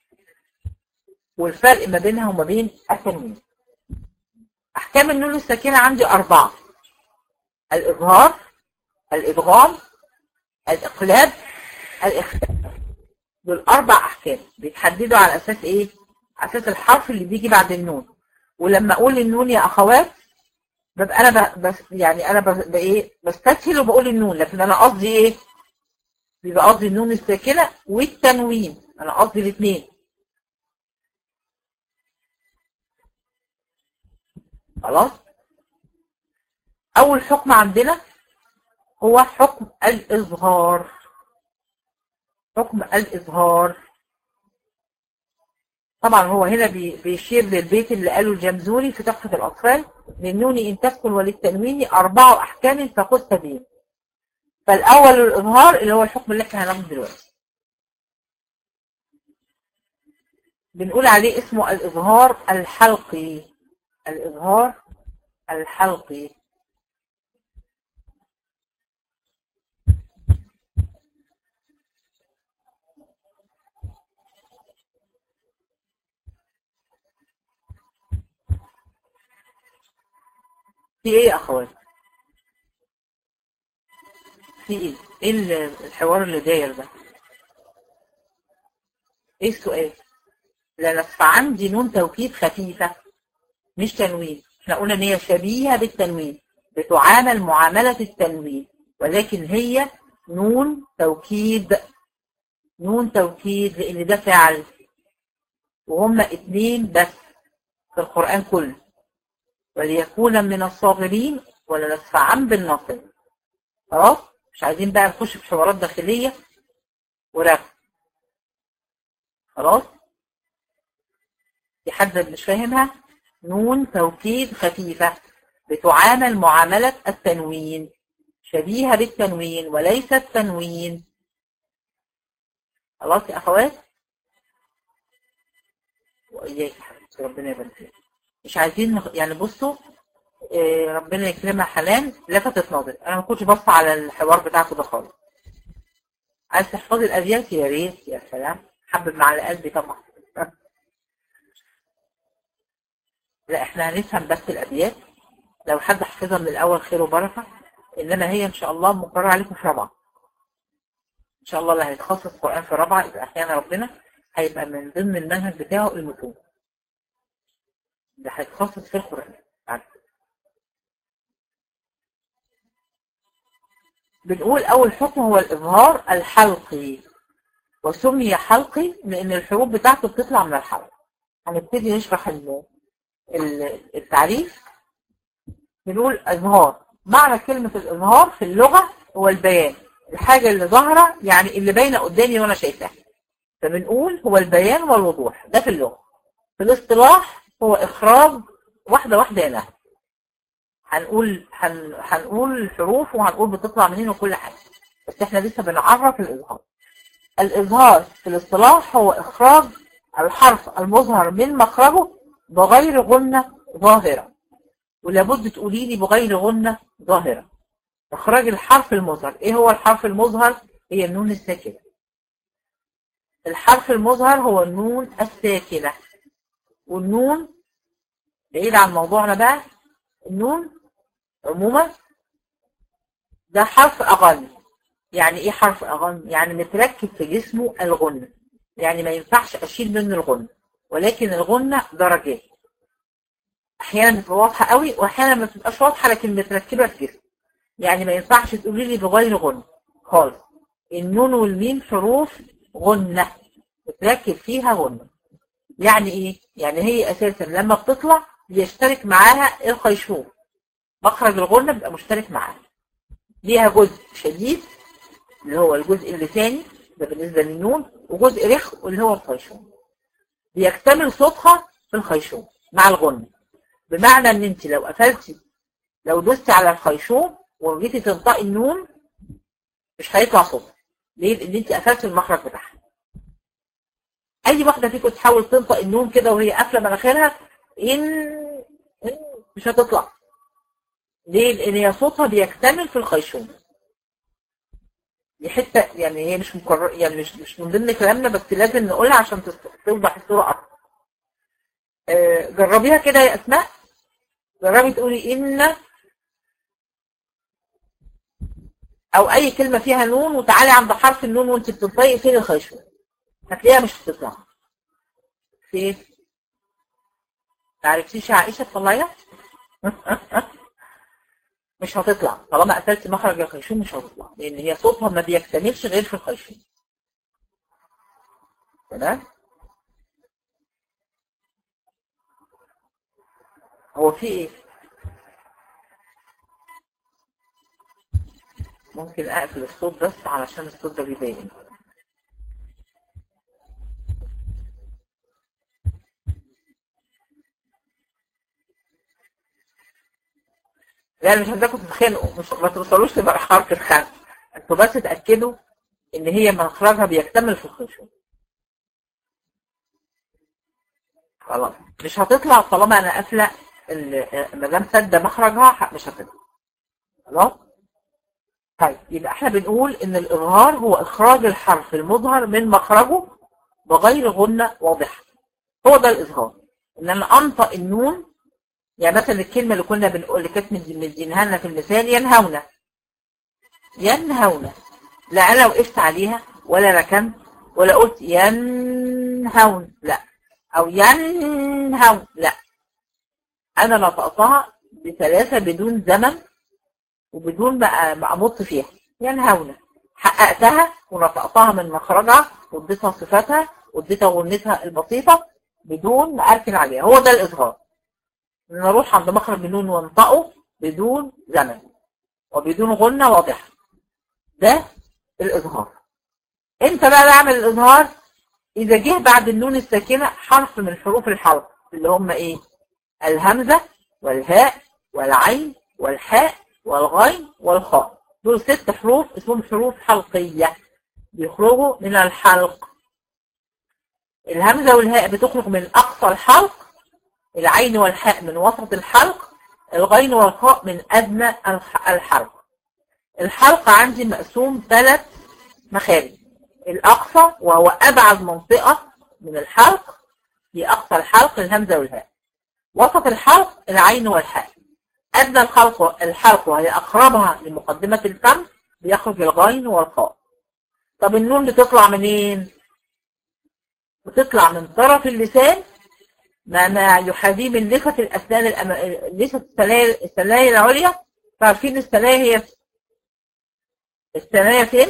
والفرق ما بينها وما بين التنوين احكام النون الساكنه عندي اربعه الاظهار الادغام الاقلاب الإخفاء دول أربع أحكام بيتحددوا على أساس إيه؟ على أساس الحرف اللي بيجي بعد النون ولما أقول النون يا أخوات ببقى أنا ب... بس يعني أنا بس... بإيه؟ بستسهل وبقول النون لكن أنا قصدي إيه؟ بيبقى قصدي النون الساكنة والتنوين أنا قصدي الاثنين خلاص أول حكم عندنا هو حكم الإظهار حكم الإظهار طبعا هو هنا بيشير للبيت اللي قاله الجمزوري في تحفة الأطفال للنون إن تسكن وللتنوين أربع أحكام فقد سبيل فالأول الإظهار اللي هو الحكم اللي احنا هناخده دلوقتي بنقول عليه اسمه الإظهار الحلقي الإظهار الحلقي في ايه يا اخوات في ايه ايه الحوار اللي داير ده ايه السؤال لا فعندي نون توكيد خفيفة مش تنوين احنا قلنا ان هي شبيهة بالتنوين بتعامل معاملة التنوين ولكن هي نون توكيد نون توكيد لان ده فعل وهم اتنين بس في القرآن كله وليكون من الصاغرين ولا ندفعن بالنصر خلاص مش عايزين بقى نخش في حوارات داخلية ورفع خلاص في حد مش فاهمها نون توكيد خفيفة بتعامل معاملة التنوين شبيهة بالتنوين وليس التنوين خلاص يا أخوات وإياك حبيبتي ربنا يبارك مش عايزين يعني بصوا إيه ربنا يكرمها حنان لفتت نظري انا ما كنتش بص على الحوار بتاعكم ده خالص عايز تحفظي الابيات يا ريت يا سلام حبب مع قلبي طبعا لا احنا هنفهم بس الابيات لو حد حفظها من الاول خير وبركه انما هي ان شاء الله مقرره عليكم في رابعه ان شاء الله اللي هيتخصص قران في رابعه يبقى احيانا ربنا هيبقى من ضمن المنهج بتاعه المتون ده هيتخصص في القرآن بنقول أول حكم هو الإظهار الحلقي وسمي حلقي لأن الحروف بتاعته بتطلع من الحلق هنبتدي نشرح التعريف بنقول إظهار معنى كلمة الإظهار في اللغة هو البيان الحاجة اللي ظاهرة يعني اللي باينة قدامي وأنا شايفاها فبنقول هو البيان والوضوح ده في اللغة في الاصطلاح هو إخراج واحدة واحدة يا نهر هنقول هن... هنقول الحروف وهنقول بتطلع منين وكل حاجة بس احنا لسه بنعرف الإظهار الإظهار في الاصطلاح هو إخراج الحرف المظهر من مخرجه بغير غنة ظاهرة ولابد تقولي لي بغير غنة ظاهرة إخراج الحرف المظهر إيه هو الحرف المظهر؟ هي النون الساكنة الحرف المظهر هو النون الساكنة والنون بعيد عن موضوعنا بقى النون عموما ده حرف أغن يعني ايه حرف أغن يعني متركب في جسمه الغنة يعني ما ينفعش أشيل منه الغنة ولكن الغنة درجات أحيانا بتبقى واضحة قوي وأحيانا ما بتبقاش واضحة لكن متركبة في جسم يعني ما ينفعش تقولي لي بغير غنة خالص النون والميم حروف غنة متركب فيها غنة يعني ايه يعني هي اساسا لما بتطلع بيشترك معاها الخيشوم مخرج الغنة بيبقى مشترك معاها ليها جزء شديد اللي هو الجزء اللساني ده بالنسبة للنون وجزء رخ اللي هو الخيشوم بيكتمل صوتها في الخيشوم مع الغنة بمعنى ان انت لو قفلتي لو دوستي على الخيشوم وجيتي تنطقي النون مش هيطلع صوت ليه؟ لان انت قفلتي المخرج بتاعها اي واحده فيكم تحاول تنطق النون كده وهي قافله مناخيرها ان مش هتطلع ليه لان هي صوتها بيكتمل في الخيشوم دي حته يعني هي مش مكرر يعني مش مش من ضمن كلامنا بس لازم نقولها عشان توضح الصوره اكتر آه جربيها كده يا اسماء جربي تقولي ان او اي كلمة فيها نون وتعالي عند حرف النون وانت بتنطقي فين الخيشوم هتلاقيها مش بتطلع فين تعرفيش يا عائشة تطلعيها مش هتطلع طالما قتلت مخرج الخيشوم مش هتطلع لان هي صوتها ما بيكتملش غير في الخيشوم تمام هو في ايه ممكن اقفل الصوت بس علشان الصوت ده بيبين لا مش عايزاكم تتخانقوا مش ما توصلوش لمرحله الخنق انتوا بس تاكدوا ان هي مخرجها بيكتمل في الخشوع خلاص مش هتطلع طالما انا قافله ما دام سد مخرجها مش هتطلع خلاص طيب يبقى احنا بنقول ان الاظهار هو اخراج الحرف المظهر من مخرجه بغير غنة واضحة هو ده الاظهار ان انا انطق النون يعني مثلا الكلمة اللي كنا بنقول اللي كانت مدينها لنا في المثال ينهونا ينهونا لا انا وقفت عليها ولا ركنت ولا قلت ينهون لا او ينهون لا انا نطقتها بثلاثة بدون زمن وبدون ما امط فيها ينهونا حققتها ونطقتها من مخرجها واديتها صفاتها واديتها غنتها البسيطة بدون ما اركن عليها هو ده الاظهار نروح عند مخرج النون وانطقه بدون زمن وبدون غنة واضحة ده الإظهار امتى بقى بعمل الإظهار إذا جه بعد النون الساكنة حرف من حروف الحلق اللي هم إيه الهمزة والهاء والعين والحاء والغين والخاء دول ست حروف اسمهم حروف حلقية بيخرجوا من الحلق الهمزة والهاء بتخرج من أقصى الحلق العين والحاء من وسط الحلق الغين والخاء من أدنى الحلق الحلق عندي مقسوم ثلاث مخارج الأقصى وهو أبعد منطقة من الحلق في أقصى الحلق الهمزة والهاء وسط الحلق العين والحاء أدنى الحلق الحلق وهي أقربها لمقدمة الفم بيخرج الغين والخاء طب النون بتطلع منين؟ بتطلع من طرف اللسان ما ما يحاذيه من لثة الأسنان الأم... لثة الثنايا العليا فعارفين الثنايا هي الثنايا فين؟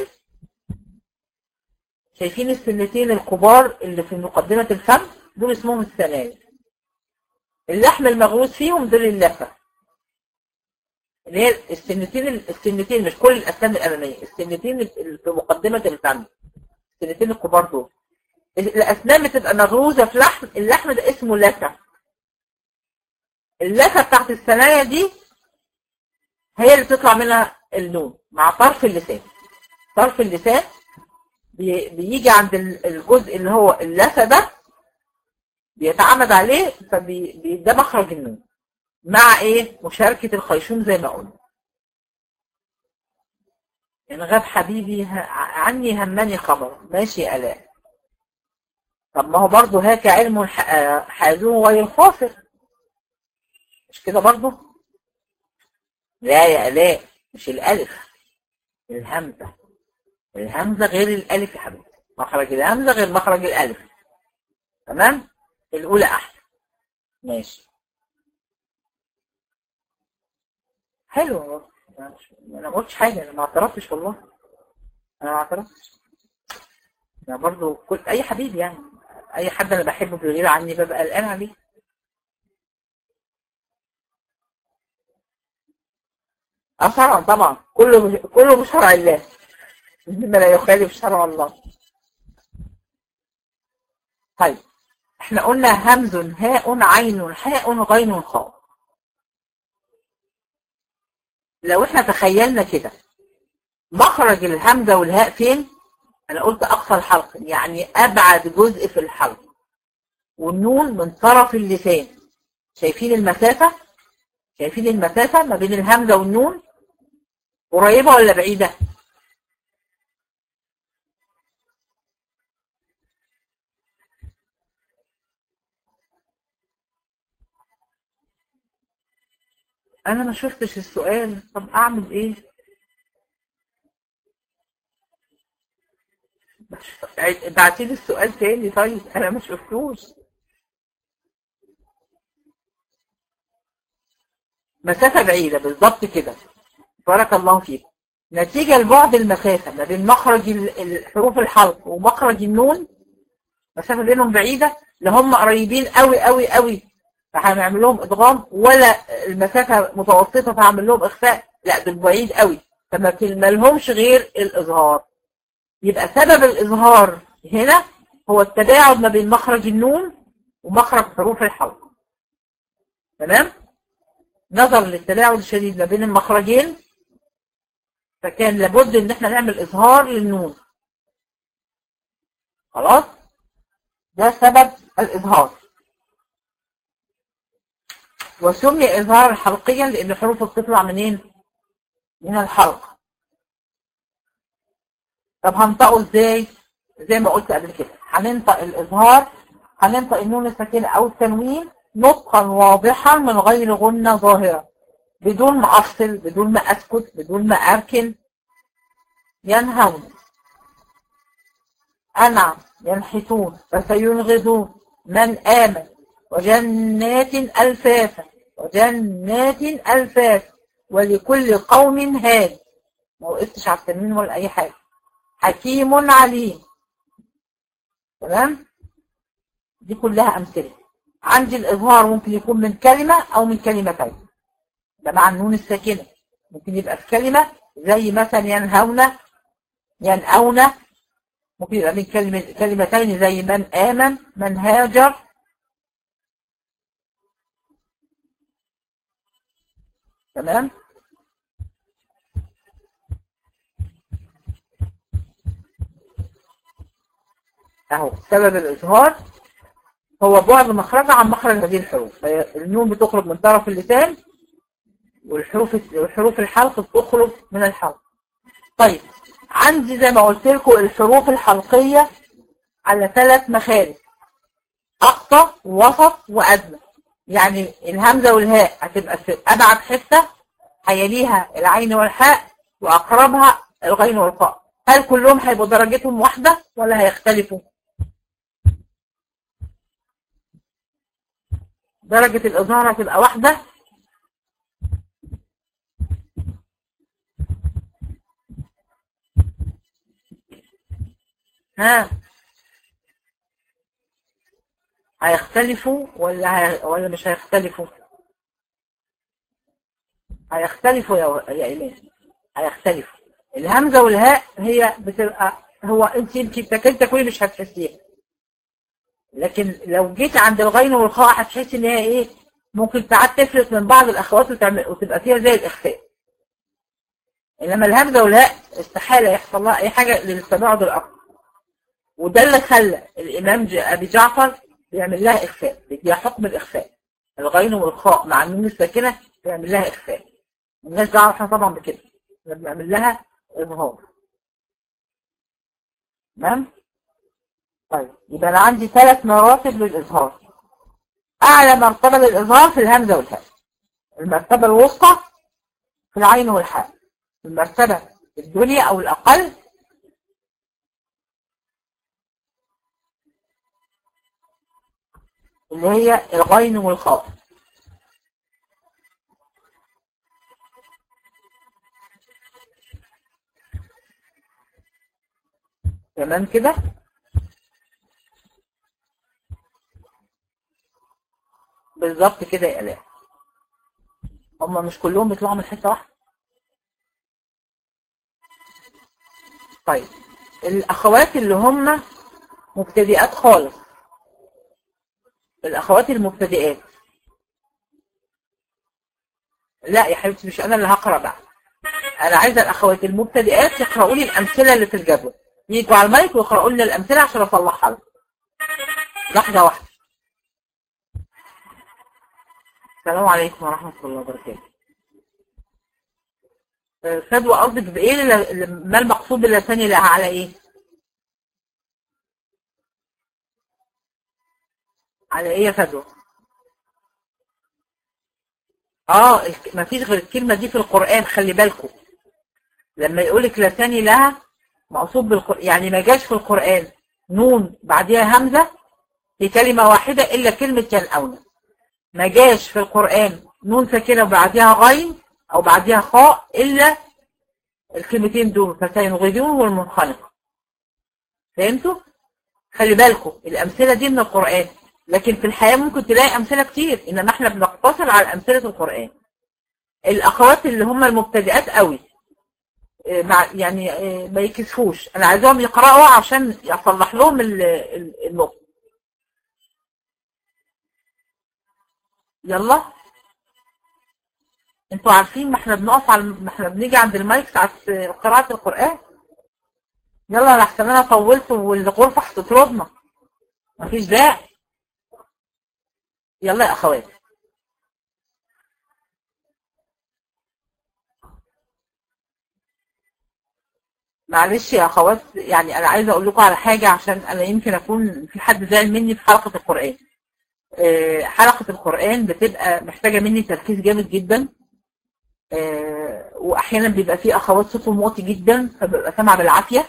شايفين السنتين الكبار اللي في مقدمة الفم دول اسمهم الثنايا اللحم المغروس فيهم دول اللثة اللي هي السنتين السنتين مش كل الأسنان الأمامية السنتين اللي في مقدمة الفم السنتين الكبار دول الأسنان بتبقى مغروزة في لحم اللحم ده اسمه لثة اللثة بتاعت الثنايا دي هي اللي بتطلع منها النون مع طرف اللسان طرف اللسان بيجي عند الجزء اللي هو اللثة ده بيتعمد عليه فبي ده مخرج النون مع ايه مشاركة الخيشوم زي ما قلنا إن غاب حبيبي عني همني خبر ماشي يا آلاء طب ما هو برضه هاك علم حازوه غير خاسر مش كده برضه لا يا آلاء مش الألف الهمزة الهمزة غير الألف يا حبيبي مخرج الهمزة غير مخرج الألف تمام الأولى أحسن ماشي حلو والله انا ما قلتش حاجه انا ما اعترفتش والله انا ما اعترفتش انا برضو كل اي حبيب يعني اي حد انا بحبه بيغير عني ببقى قلقان عليه اه طبعا طبعا كله كله بشرع الله مما لا يخالف شرع الله طيب احنا قلنا همز هاء عين حاء غين خاء لو احنا تخيلنا كده مخرج الهمزة والهاء فين انا قلت اقصى الحلق يعني ابعد جزء في الحلق والنون من طرف اللسان شايفين المسافة شايفين المسافة ما بين الهمزة والنون قريبة ولا بعيدة انا ما شفتش السؤال طب اعمل ايه ابعتي لي السؤال تاني طيب انا ما شفتوش مسافة بعيدة بالظبط كده بارك الله فيك نتيجة لبعد المسافة ما بين مخرج الحروف الحلق ومخرج النون مسافة بينهم بعيدة اللي هم قريبين قوي قوي قوي فهنعمل لهم ادغام ولا المسافة متوسطة فهعمل لهم اخفاء لا دول بعيد قوي فما لهمش غير الاظهار يبقى سبب الاظهار هنا هو التباعد ما بين مخرج النون ومخرج حروف الحلق تمام نظر للتباعد الشديد ما بين المخرجين فكان لابد ان احنا نعمل اظهار للنون خلاص ده سبب الاظهار وسمي اظهار حلقيا لان حروفه بتطلع منين من الحلق طب هنطقه ازاي زي ما قلت قبل كده هننطق الاظهار هننطق النون الساكنه او التنوين نطقا واضحا من غير غنة ظاهرة بدون ما أفصل بدون ما أسكت بدون ما أركن ينهون أنعم ينحتون فسينغذون من آمن وجنات ألفافا وجنات ألفافا ولكل قوم هاد ما وقفتش على التنوين ولا أي حاجة حكيم عليم تمام دي كلها أمثلة عندي الإظهار ممكن يكون من كلمة أو من كلمتين ده مع النون الساكنة ممكن يبقى في كلمة زي مثلا ينهون ينأون ممكن يبقى من كلمة كلمتين زي من آمن من هاجر تمام اهو سبب الإظهار هو بعد مخرجها عن مخرج هذه الحروف النون بتخرج من طرف اللسان والحروف الحروف الحلق بتخرج من الحلق طيب عندي زي ما قلت لكم الحروف الحلقية على ثلاث مخارج أقصى ووسط وأدنى يعني الهمزة والهاء هتبقى في أبعد حتة هيليها العين والحاء وأقربها الغين والقاء هل كلهم هيبقوا درجتهم واحدة ولا هيختلفوا؟ درجة الإظهار هتبقى واحدة ها هيختلفوا ولا هي... ولا مش هيختلفوا هيختلفوا يا يا إيمان هيختلفوا الهمزة والهاء هي بتبقى هو انت يمكن تاكل تاكلي مش هتحسيها لكن لو جيت عند الغين والخاء هتحس ان هي ايه ممكن ساعات تفلت من بعض الاخوات وتعمل وتبقى فيها زي الاخفاء انما الهمزه والهاء استحاله يحصل لها اي حاجه للتباعد الاكثر وده اللي خلى الامام ابي جعفر بيعمل لها اخفاء بيديها حكم الاخفاء الغين والخاء مع النون الساكنه بيعمل لها اخفاء الناس دعوه احنا طبعا بكده بنعمل لها اظهار تمام طيب يبقى انا عندي ثلاث مراتب للاظهار اعلى مرتبه للاظهار في الهمزه والهاء المرتبه الوسطى في العين والحاء المرتبه الدنيا او الاقل اللي هي الغين والخاء تمام كده بالظبط كده يا الاء هم مش كلهم بيطلعوا من حته واحده طيب الاخوات اللي هم مبتدئات خالص الاخوات المبتدئات لا يا حبيبتي مش انا اللي هقرا بقى انا عايزه الاخوات المبتدئات يقراوا لي الامثله اللي في الجدول يجوا على المايك ويقراوا لنا الامثله عشان اصلحها لهم لحظه واحده السلام عليكم ورحمة الله وبركاته فدوى قصدك بإيه ما المقصود باللسان لها على إيه؟ على إيه يا فدوى؟ آه ما فيش غير الكلمة دي في القرآن خلي بالكم لما يقولك لساني لها مقصود بالقرآن يعني ما جاش في القرآن نون بعدها همزة في كلمة واحدة إلا كلمة ينأون ما جاش في القرآن نون ساكنة وبعدها غين أو بعدها خاء إلا الكلمتين دول فسينغذون والمنخنقة فهمتوا؟ خلي بالكم الأمثلة دي من القرآن لكن في الحياة ممكن تلاقي أمثلة كتير إنما احنا بنقتصر على أمثلة القرآن الأخوات اللي هم المبتدئات قوي مع يعني ما يكسفوش أنا عايزاهم يقرأوا عشان يصلح لهم النقطة يلا انتوا عارفين ما احنا بنقف على ما احنا بنيجي عند المايك ساعة قراءة القرآن يلا لحسن انا طولت والغرفة هتطردنا مفيش داعي يلا يا اخوات معلش يا اخوات يعني انا عايزه اقول لكم على حاجه عشان انا يمكن اكون في حد زعل مني في حلقه القران حلقه القران بتبقى محتاجه مني تركيز جامد جدا واحيانا بيبقى في اخوات صوتهم واطي جدا فببقى سامعه بالعافيه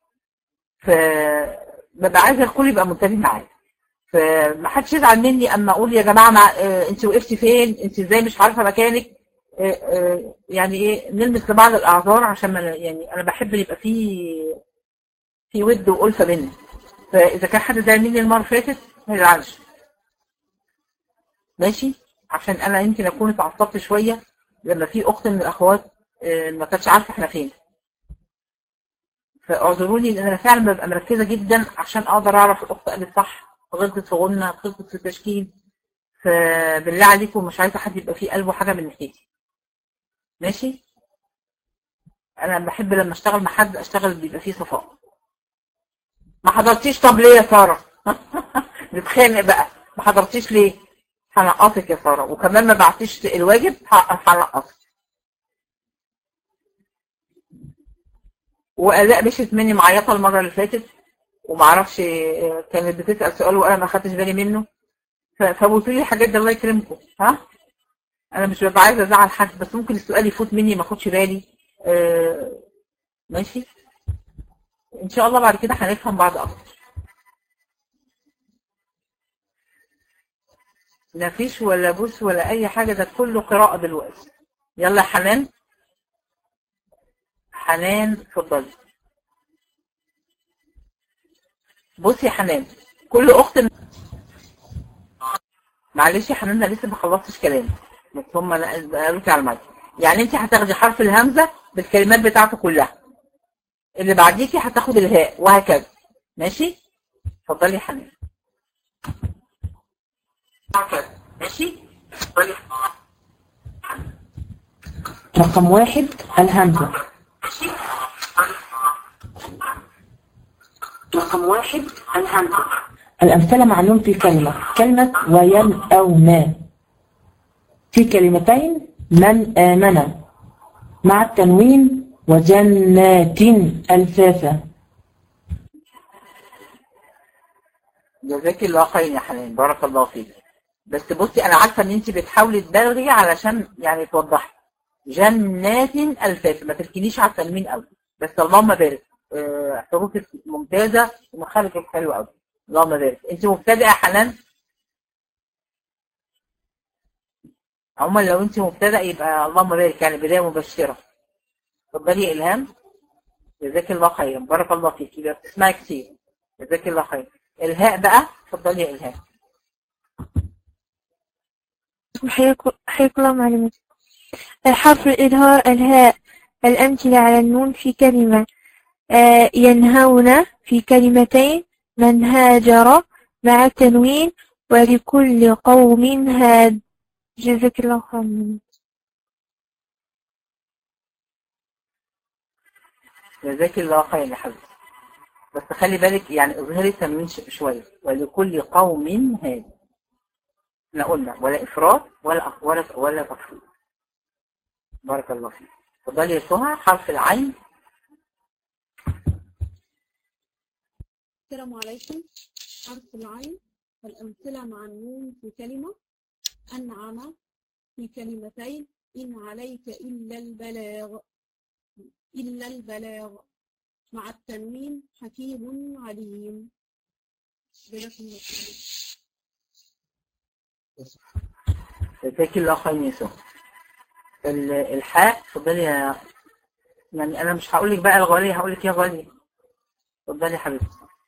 فببقى عايزه الكل يبقى منتبه معايا فما حدش يزعل مني اما اقول يا جماعه مع انت وقفتي فين انت ازاي مش عارفه مكانك يعني ايه نلمس لبعض الاعذار عشان ما يعني انا بحب يبقى في في ود والفه بينا فاذا كان حد زعل مني المره اللي فاتت ما يزعلش ماشي عشان انا يمكن اكون اتعصبت شويه لما في اخت من الاخوات ما كانتش عارفه احنا فين فاعذروني لان انا فعلا ببقى مركزه جدا عشان اقدر اعرف الاخت قالت صح غلطت في غنى غلطت في التشكيل فبالله عليكم مش عايزه حد يبقى فيه قلبه حاجه من ناحيتي ماشي انا بحب لما اشتغل مع حد اشتغل بيبقى فيه صفاء ما حضرتيش طب ليه يا ساره نتخانق بقى ما حضرتيش ليه هنقصك يا ساره وكمان ما بعتيش الواجب هنقصك والاء مشيت مني معيطه المره اللي فاتت وما اعرفش كانت بتسال سؤال وانا ما خدتش بالي منه فبوتوا لي الحاجات دي الله يكرمكم ها انا مش ببقى عايزه ازعل حد بس ممكن السؤال يفوت مني ما اخدش بالي آه ماشي ان شاء الله بعد كده هنفهم بعض اكتر لا فيش ولا بوس ولا اي حاجه ده كله قراءه دلوقتي يلا يا حنان حنان اتفضلي بصي يا حنان كل اخت معلش يا حنان انا لسه ما خلصتش كلامي بس هم قالوا على المايك يعني انت هتاخدي حرف الهمزه بالكلمات بتاعته كلها اللي بعديكي هتاخد الهاء وهكذا ماشي اتفضلي يا حنان هكذا ماشي اتفضلي
رقم واحد الهمزة رقم واحد الهمزة الأمثلة معلوم في كلمة كلمة وين أو ما في كلمتين من آمن مع التنوين وجنات ألفافا
جزاك الله خير يا حنان بارك الله فيك بس بصي انا عارفه ان انت بتحاولي تبالغي علشان يعني توضحي جنات الفاف ما تركنيش على التنوين قوي بس اللهم بارك آه، حروفك ممتازه ومخارجك حلو قوي اللهم بارك انت مبتدئه يا حنان عموما لو انت مبتدئه يبقى اللهم بارك يعني بدايه مبشره اتفضلي يا الهام جزاك الله خيرا بارك الله فيك يبقى بتسمعي كتير جزاك الله خير الهاء بقى اتفضلي يا الهام
حياك الله معلمتي الحرف الإظهار الهاء الأمثلة على النون في كلمة آه ينهون في كلمتين من هاجر مع التنوين ولكل قوم هاد جزاك الله خيرا
جزاك الله خير يا حبيبي بس خلي بالك يعني اظهري التنوين ش- شويه ولكل قوم هاد احنا قلنا ولا افراط ولا ولا ولا تفصيل بارك الله فيك اتفضلي يا سهى حرف العين
السلام عليكم حرف العين والأمثلة مع النون في كلمة أنعم في كلمتين إن عليك إلا البلاغ إلا البلاغ مع التنوين حكيم عليم جزاكم الله خير.
جزاك الله خير يا سو ال- الحاء اتفضلي يا يعني انا مش هقول لك بقى الغالية هقول لك يا غالية اتفضلي يا حبيبتي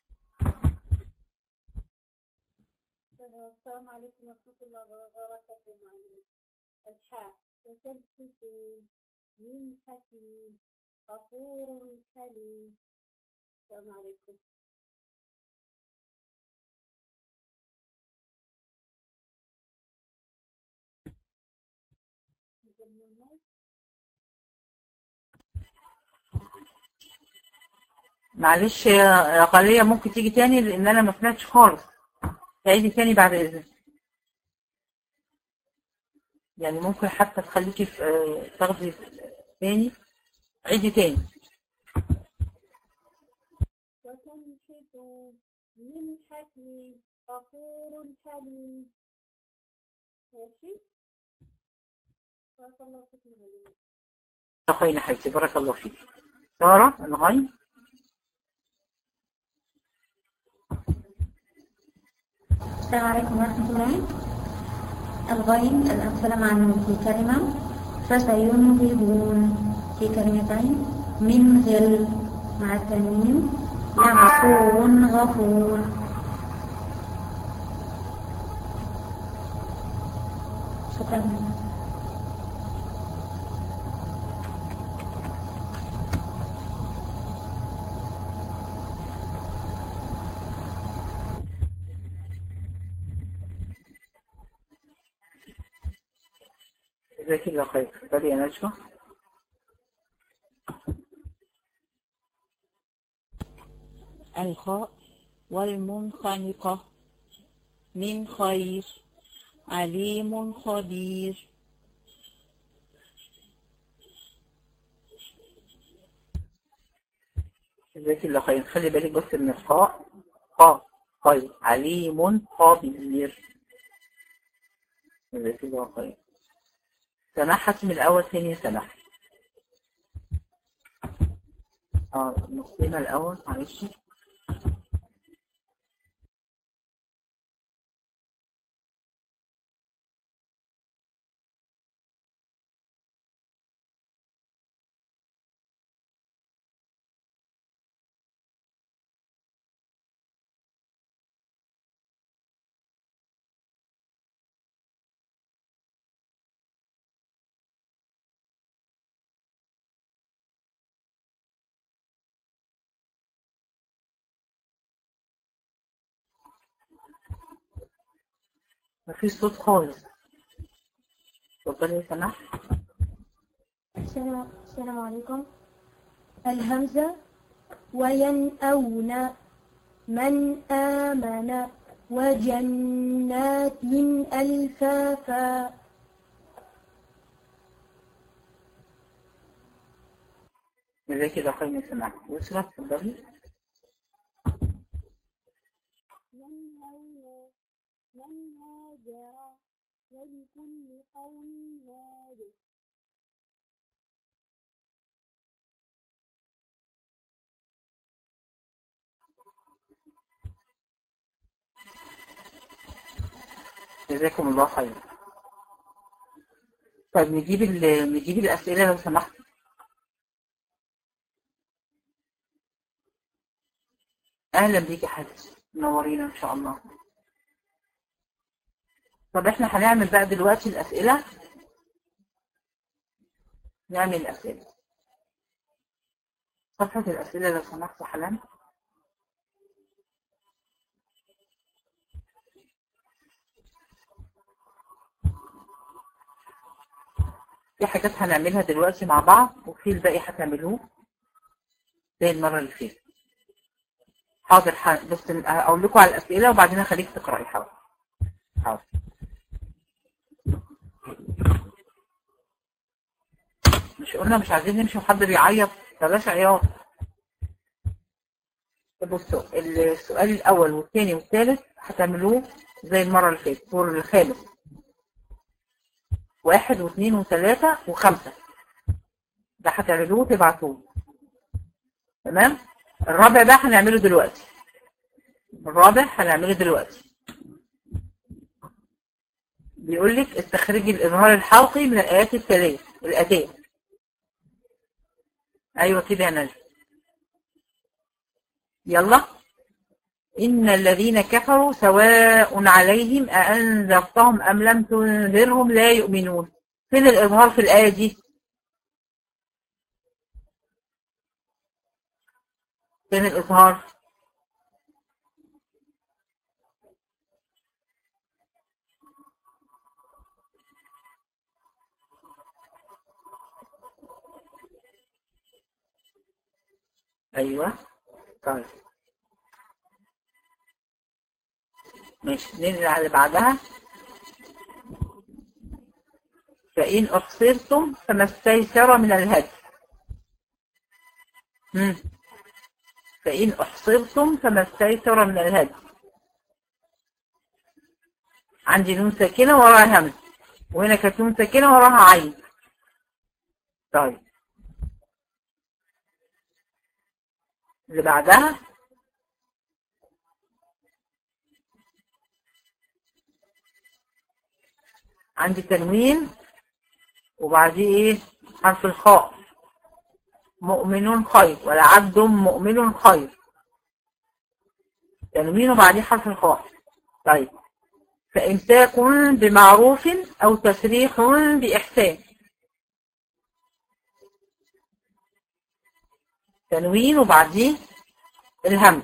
السلام عليكم ورحمة الله وبركاته معلم الحاء وتلفت من حكيم غفور حليم السلام عليكم
معلش يا يا غالية ممكن تيجي تاني لان انا ما سمعتش خالص تعيدي تاني بعد اذنك يعني ممكن حتى تخليكي في آه، تاخدي تاني عيدي تاني
وتنحت من حكيم غفور حليم ماشي بارك الله فيكم معلم
خير يا حبيبتي بارك الله فيك سارة الغي
السلام عليكم ورحمة الله الغين الأمثلة مع النون في كلمة فسينغضون في كلمتين من غل مع التنوين يعفور غفور شكرا
جزاك الله خير اتفضلي يا نجوى الخاء والمنخنقة من خير عليم خبير جزاك الله خير خلي بالك بس من الخاء خاء خير عليم خبير جزاك الله خير سماح حسم الأول ثاني يا سماح اه نصينا الأول معلش مفيش صوت خالص اتفضلي يا سماح
السلام السلام عليكم الهمزة وينأون من آمن وجنات ألفافا
جزاك الله خير يا سماح يسرا اتفضلي
ينهون من هاجر ولكل قوم هاد
جزاكم الله خير طيب نجيب ال- نجيب الأسئلة لو سمحت أهلا بيك يا حبيبتي منورينا إن شاء الله طب احنا هنعمل بقى دلوقتي الأسئلة نعمل الأسئلة صفحة الأسئلة لو سمحت يا حنان في حاجات هنعملها دلوقتي مع بعض وفي الباقي هتعملوه زي المرة اللي فاتت حاضر ح- بس اقول لكم على الاسئله وبعدين اخليك تقراي حاضر حاضر مش قلنا مش عايزين نمشي وحد بيعيط بلاش عياط طب بصوا السؤال الاول والثاني والثالث هتعملوه زي المره اللي فاتت الدور الخامس واحد واثنين وثلاثة وخمسة ده هتعملوه وتبعتوه تمام الرابع ده هنعمله دلوقتي الرابع هنعمله دلوقتي بيقول لك استخرجي الإظهار الحلقي من الآيات التالية الآتية أيوة كده يا نجم يلا إن الذين كفروا سواء عليهم أأنذرتهم أم لم تنذرهم لا يؤمنون فين الإظهار في الآية دي فين الإظهار أيوة طيب ماشي ننزل على اللي بعدها فإن أحصرتم فما استيسر من الهدي مم. فإن أحصرتم فما استيسر من الهدي عندي نون ساكنة وراها همز وهنا كانت نون ساكنة وراها عين طيب اللي بعدها عندي تنوين وبعديه ايه حرف الخاء مؤمن خير ولا عبد مؤمن خير تنوين وبعديه حرف الخاء طيب فإمساك بمعروف أو تسريح بإحسان تنوين وبعديه الهم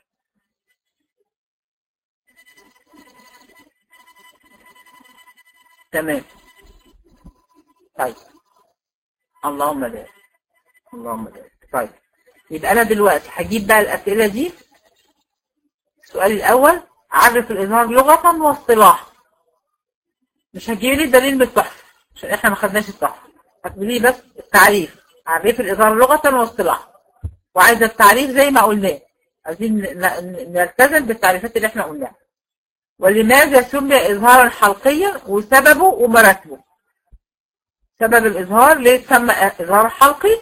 تمام طيب اللهم بارك اللهم بارك طيب يبقى انا دلوقتي هجيب بقى الاسئله دي السؤال الاول عرف الاظهار لغه واصطلاحا مش هتجيبي لي دليل من التحفه عشان احنا ما خدناش التحفه هتجيبي لي بس التعريف عرف الاظهار لغه واصطلاحا وعايزه التعريف زي ما قلناه عايزين نلتزم بالتعريفات اللي احنا قلناها ولماذا سمي إظهارا حلقيا وسببه ومراتبه سبب الإظهار ليه تسمى إظهار حلقي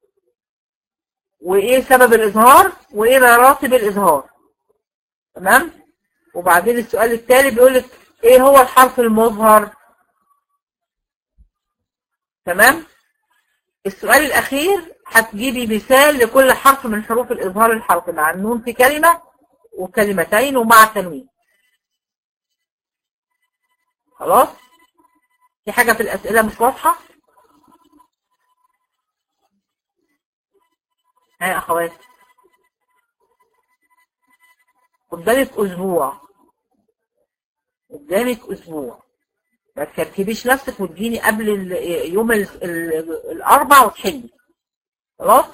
وإيه سبب الإظهار وإيه مراتب الإظهار تمام وبعدين السؤال التالي بيقول لك إيه هو الحرف المظهر تمام السؤال الأخير هتجيبي مثال لكل حرف من حروف الإظهار الحلقي مع النون في كلمة وكلمتين ومع تنوين خلاص في حاجة في الأسئلة مش واضحة ها يا أخوات قدامك أسبوع قدامك أسبوع ما تكركبيش نفسك وتجيني قبل ال- يوم ال- ال- الأربع وتحلي خلاص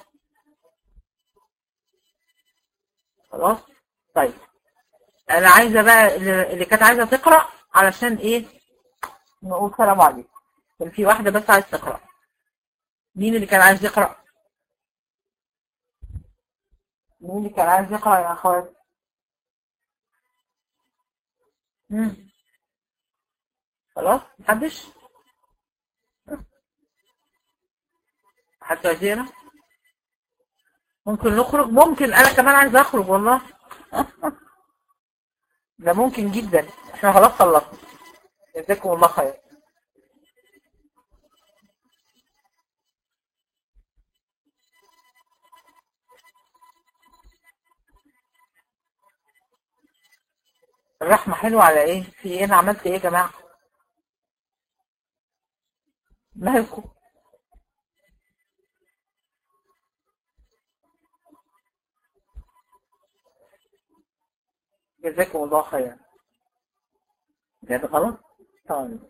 خلاص طيب أنا عايزة بقى اللي اللي كانت عايزة تقرأ علشان إيه نقول سلام عليكم كان في واحدة بس عايز تقرأ مين اللي كان عايز يقرأ مين اللي كان عايز يقرأ يا أخوات مم. خلاص محدش حتى وزيرة ممكن نخرج ممكن انا كمان عايز اخرج والله ده ممكن جدا احنا خلاص خلصنا جزاكم الله خير الرحمة حلوة على ايه في ايه انا عملت ايه يا جماعة مالكم جزاكم الله خيرا بجد غلط طيب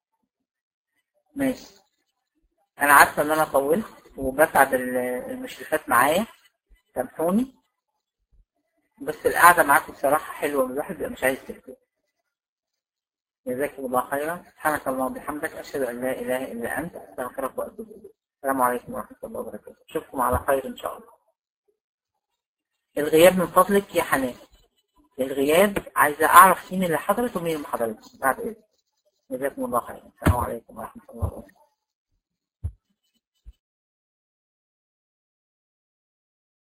ماشي انا عارفه ان انا طولت وبسعد ال- المشرفات معايا سامحوني بس القعده معاكم بصراحه حلوه الواحد بيبقى مش عايز يكتب جزاكم الله خيرا سبحانك اللهم وبحمدك اشهد ان لا اله الا انت استغفرك واتوب اليك السلام عليكم ورحمه الله وبركاته اشوفكم على خير ان شاء الله الغياب من فضلك يا حنان الغياب عايزه اعرف مين اللي حضرت ومين اللي ما حضرتش بعد اذنك جزاكم الله خيرا السلام عليكم ورحمه الله وبركاته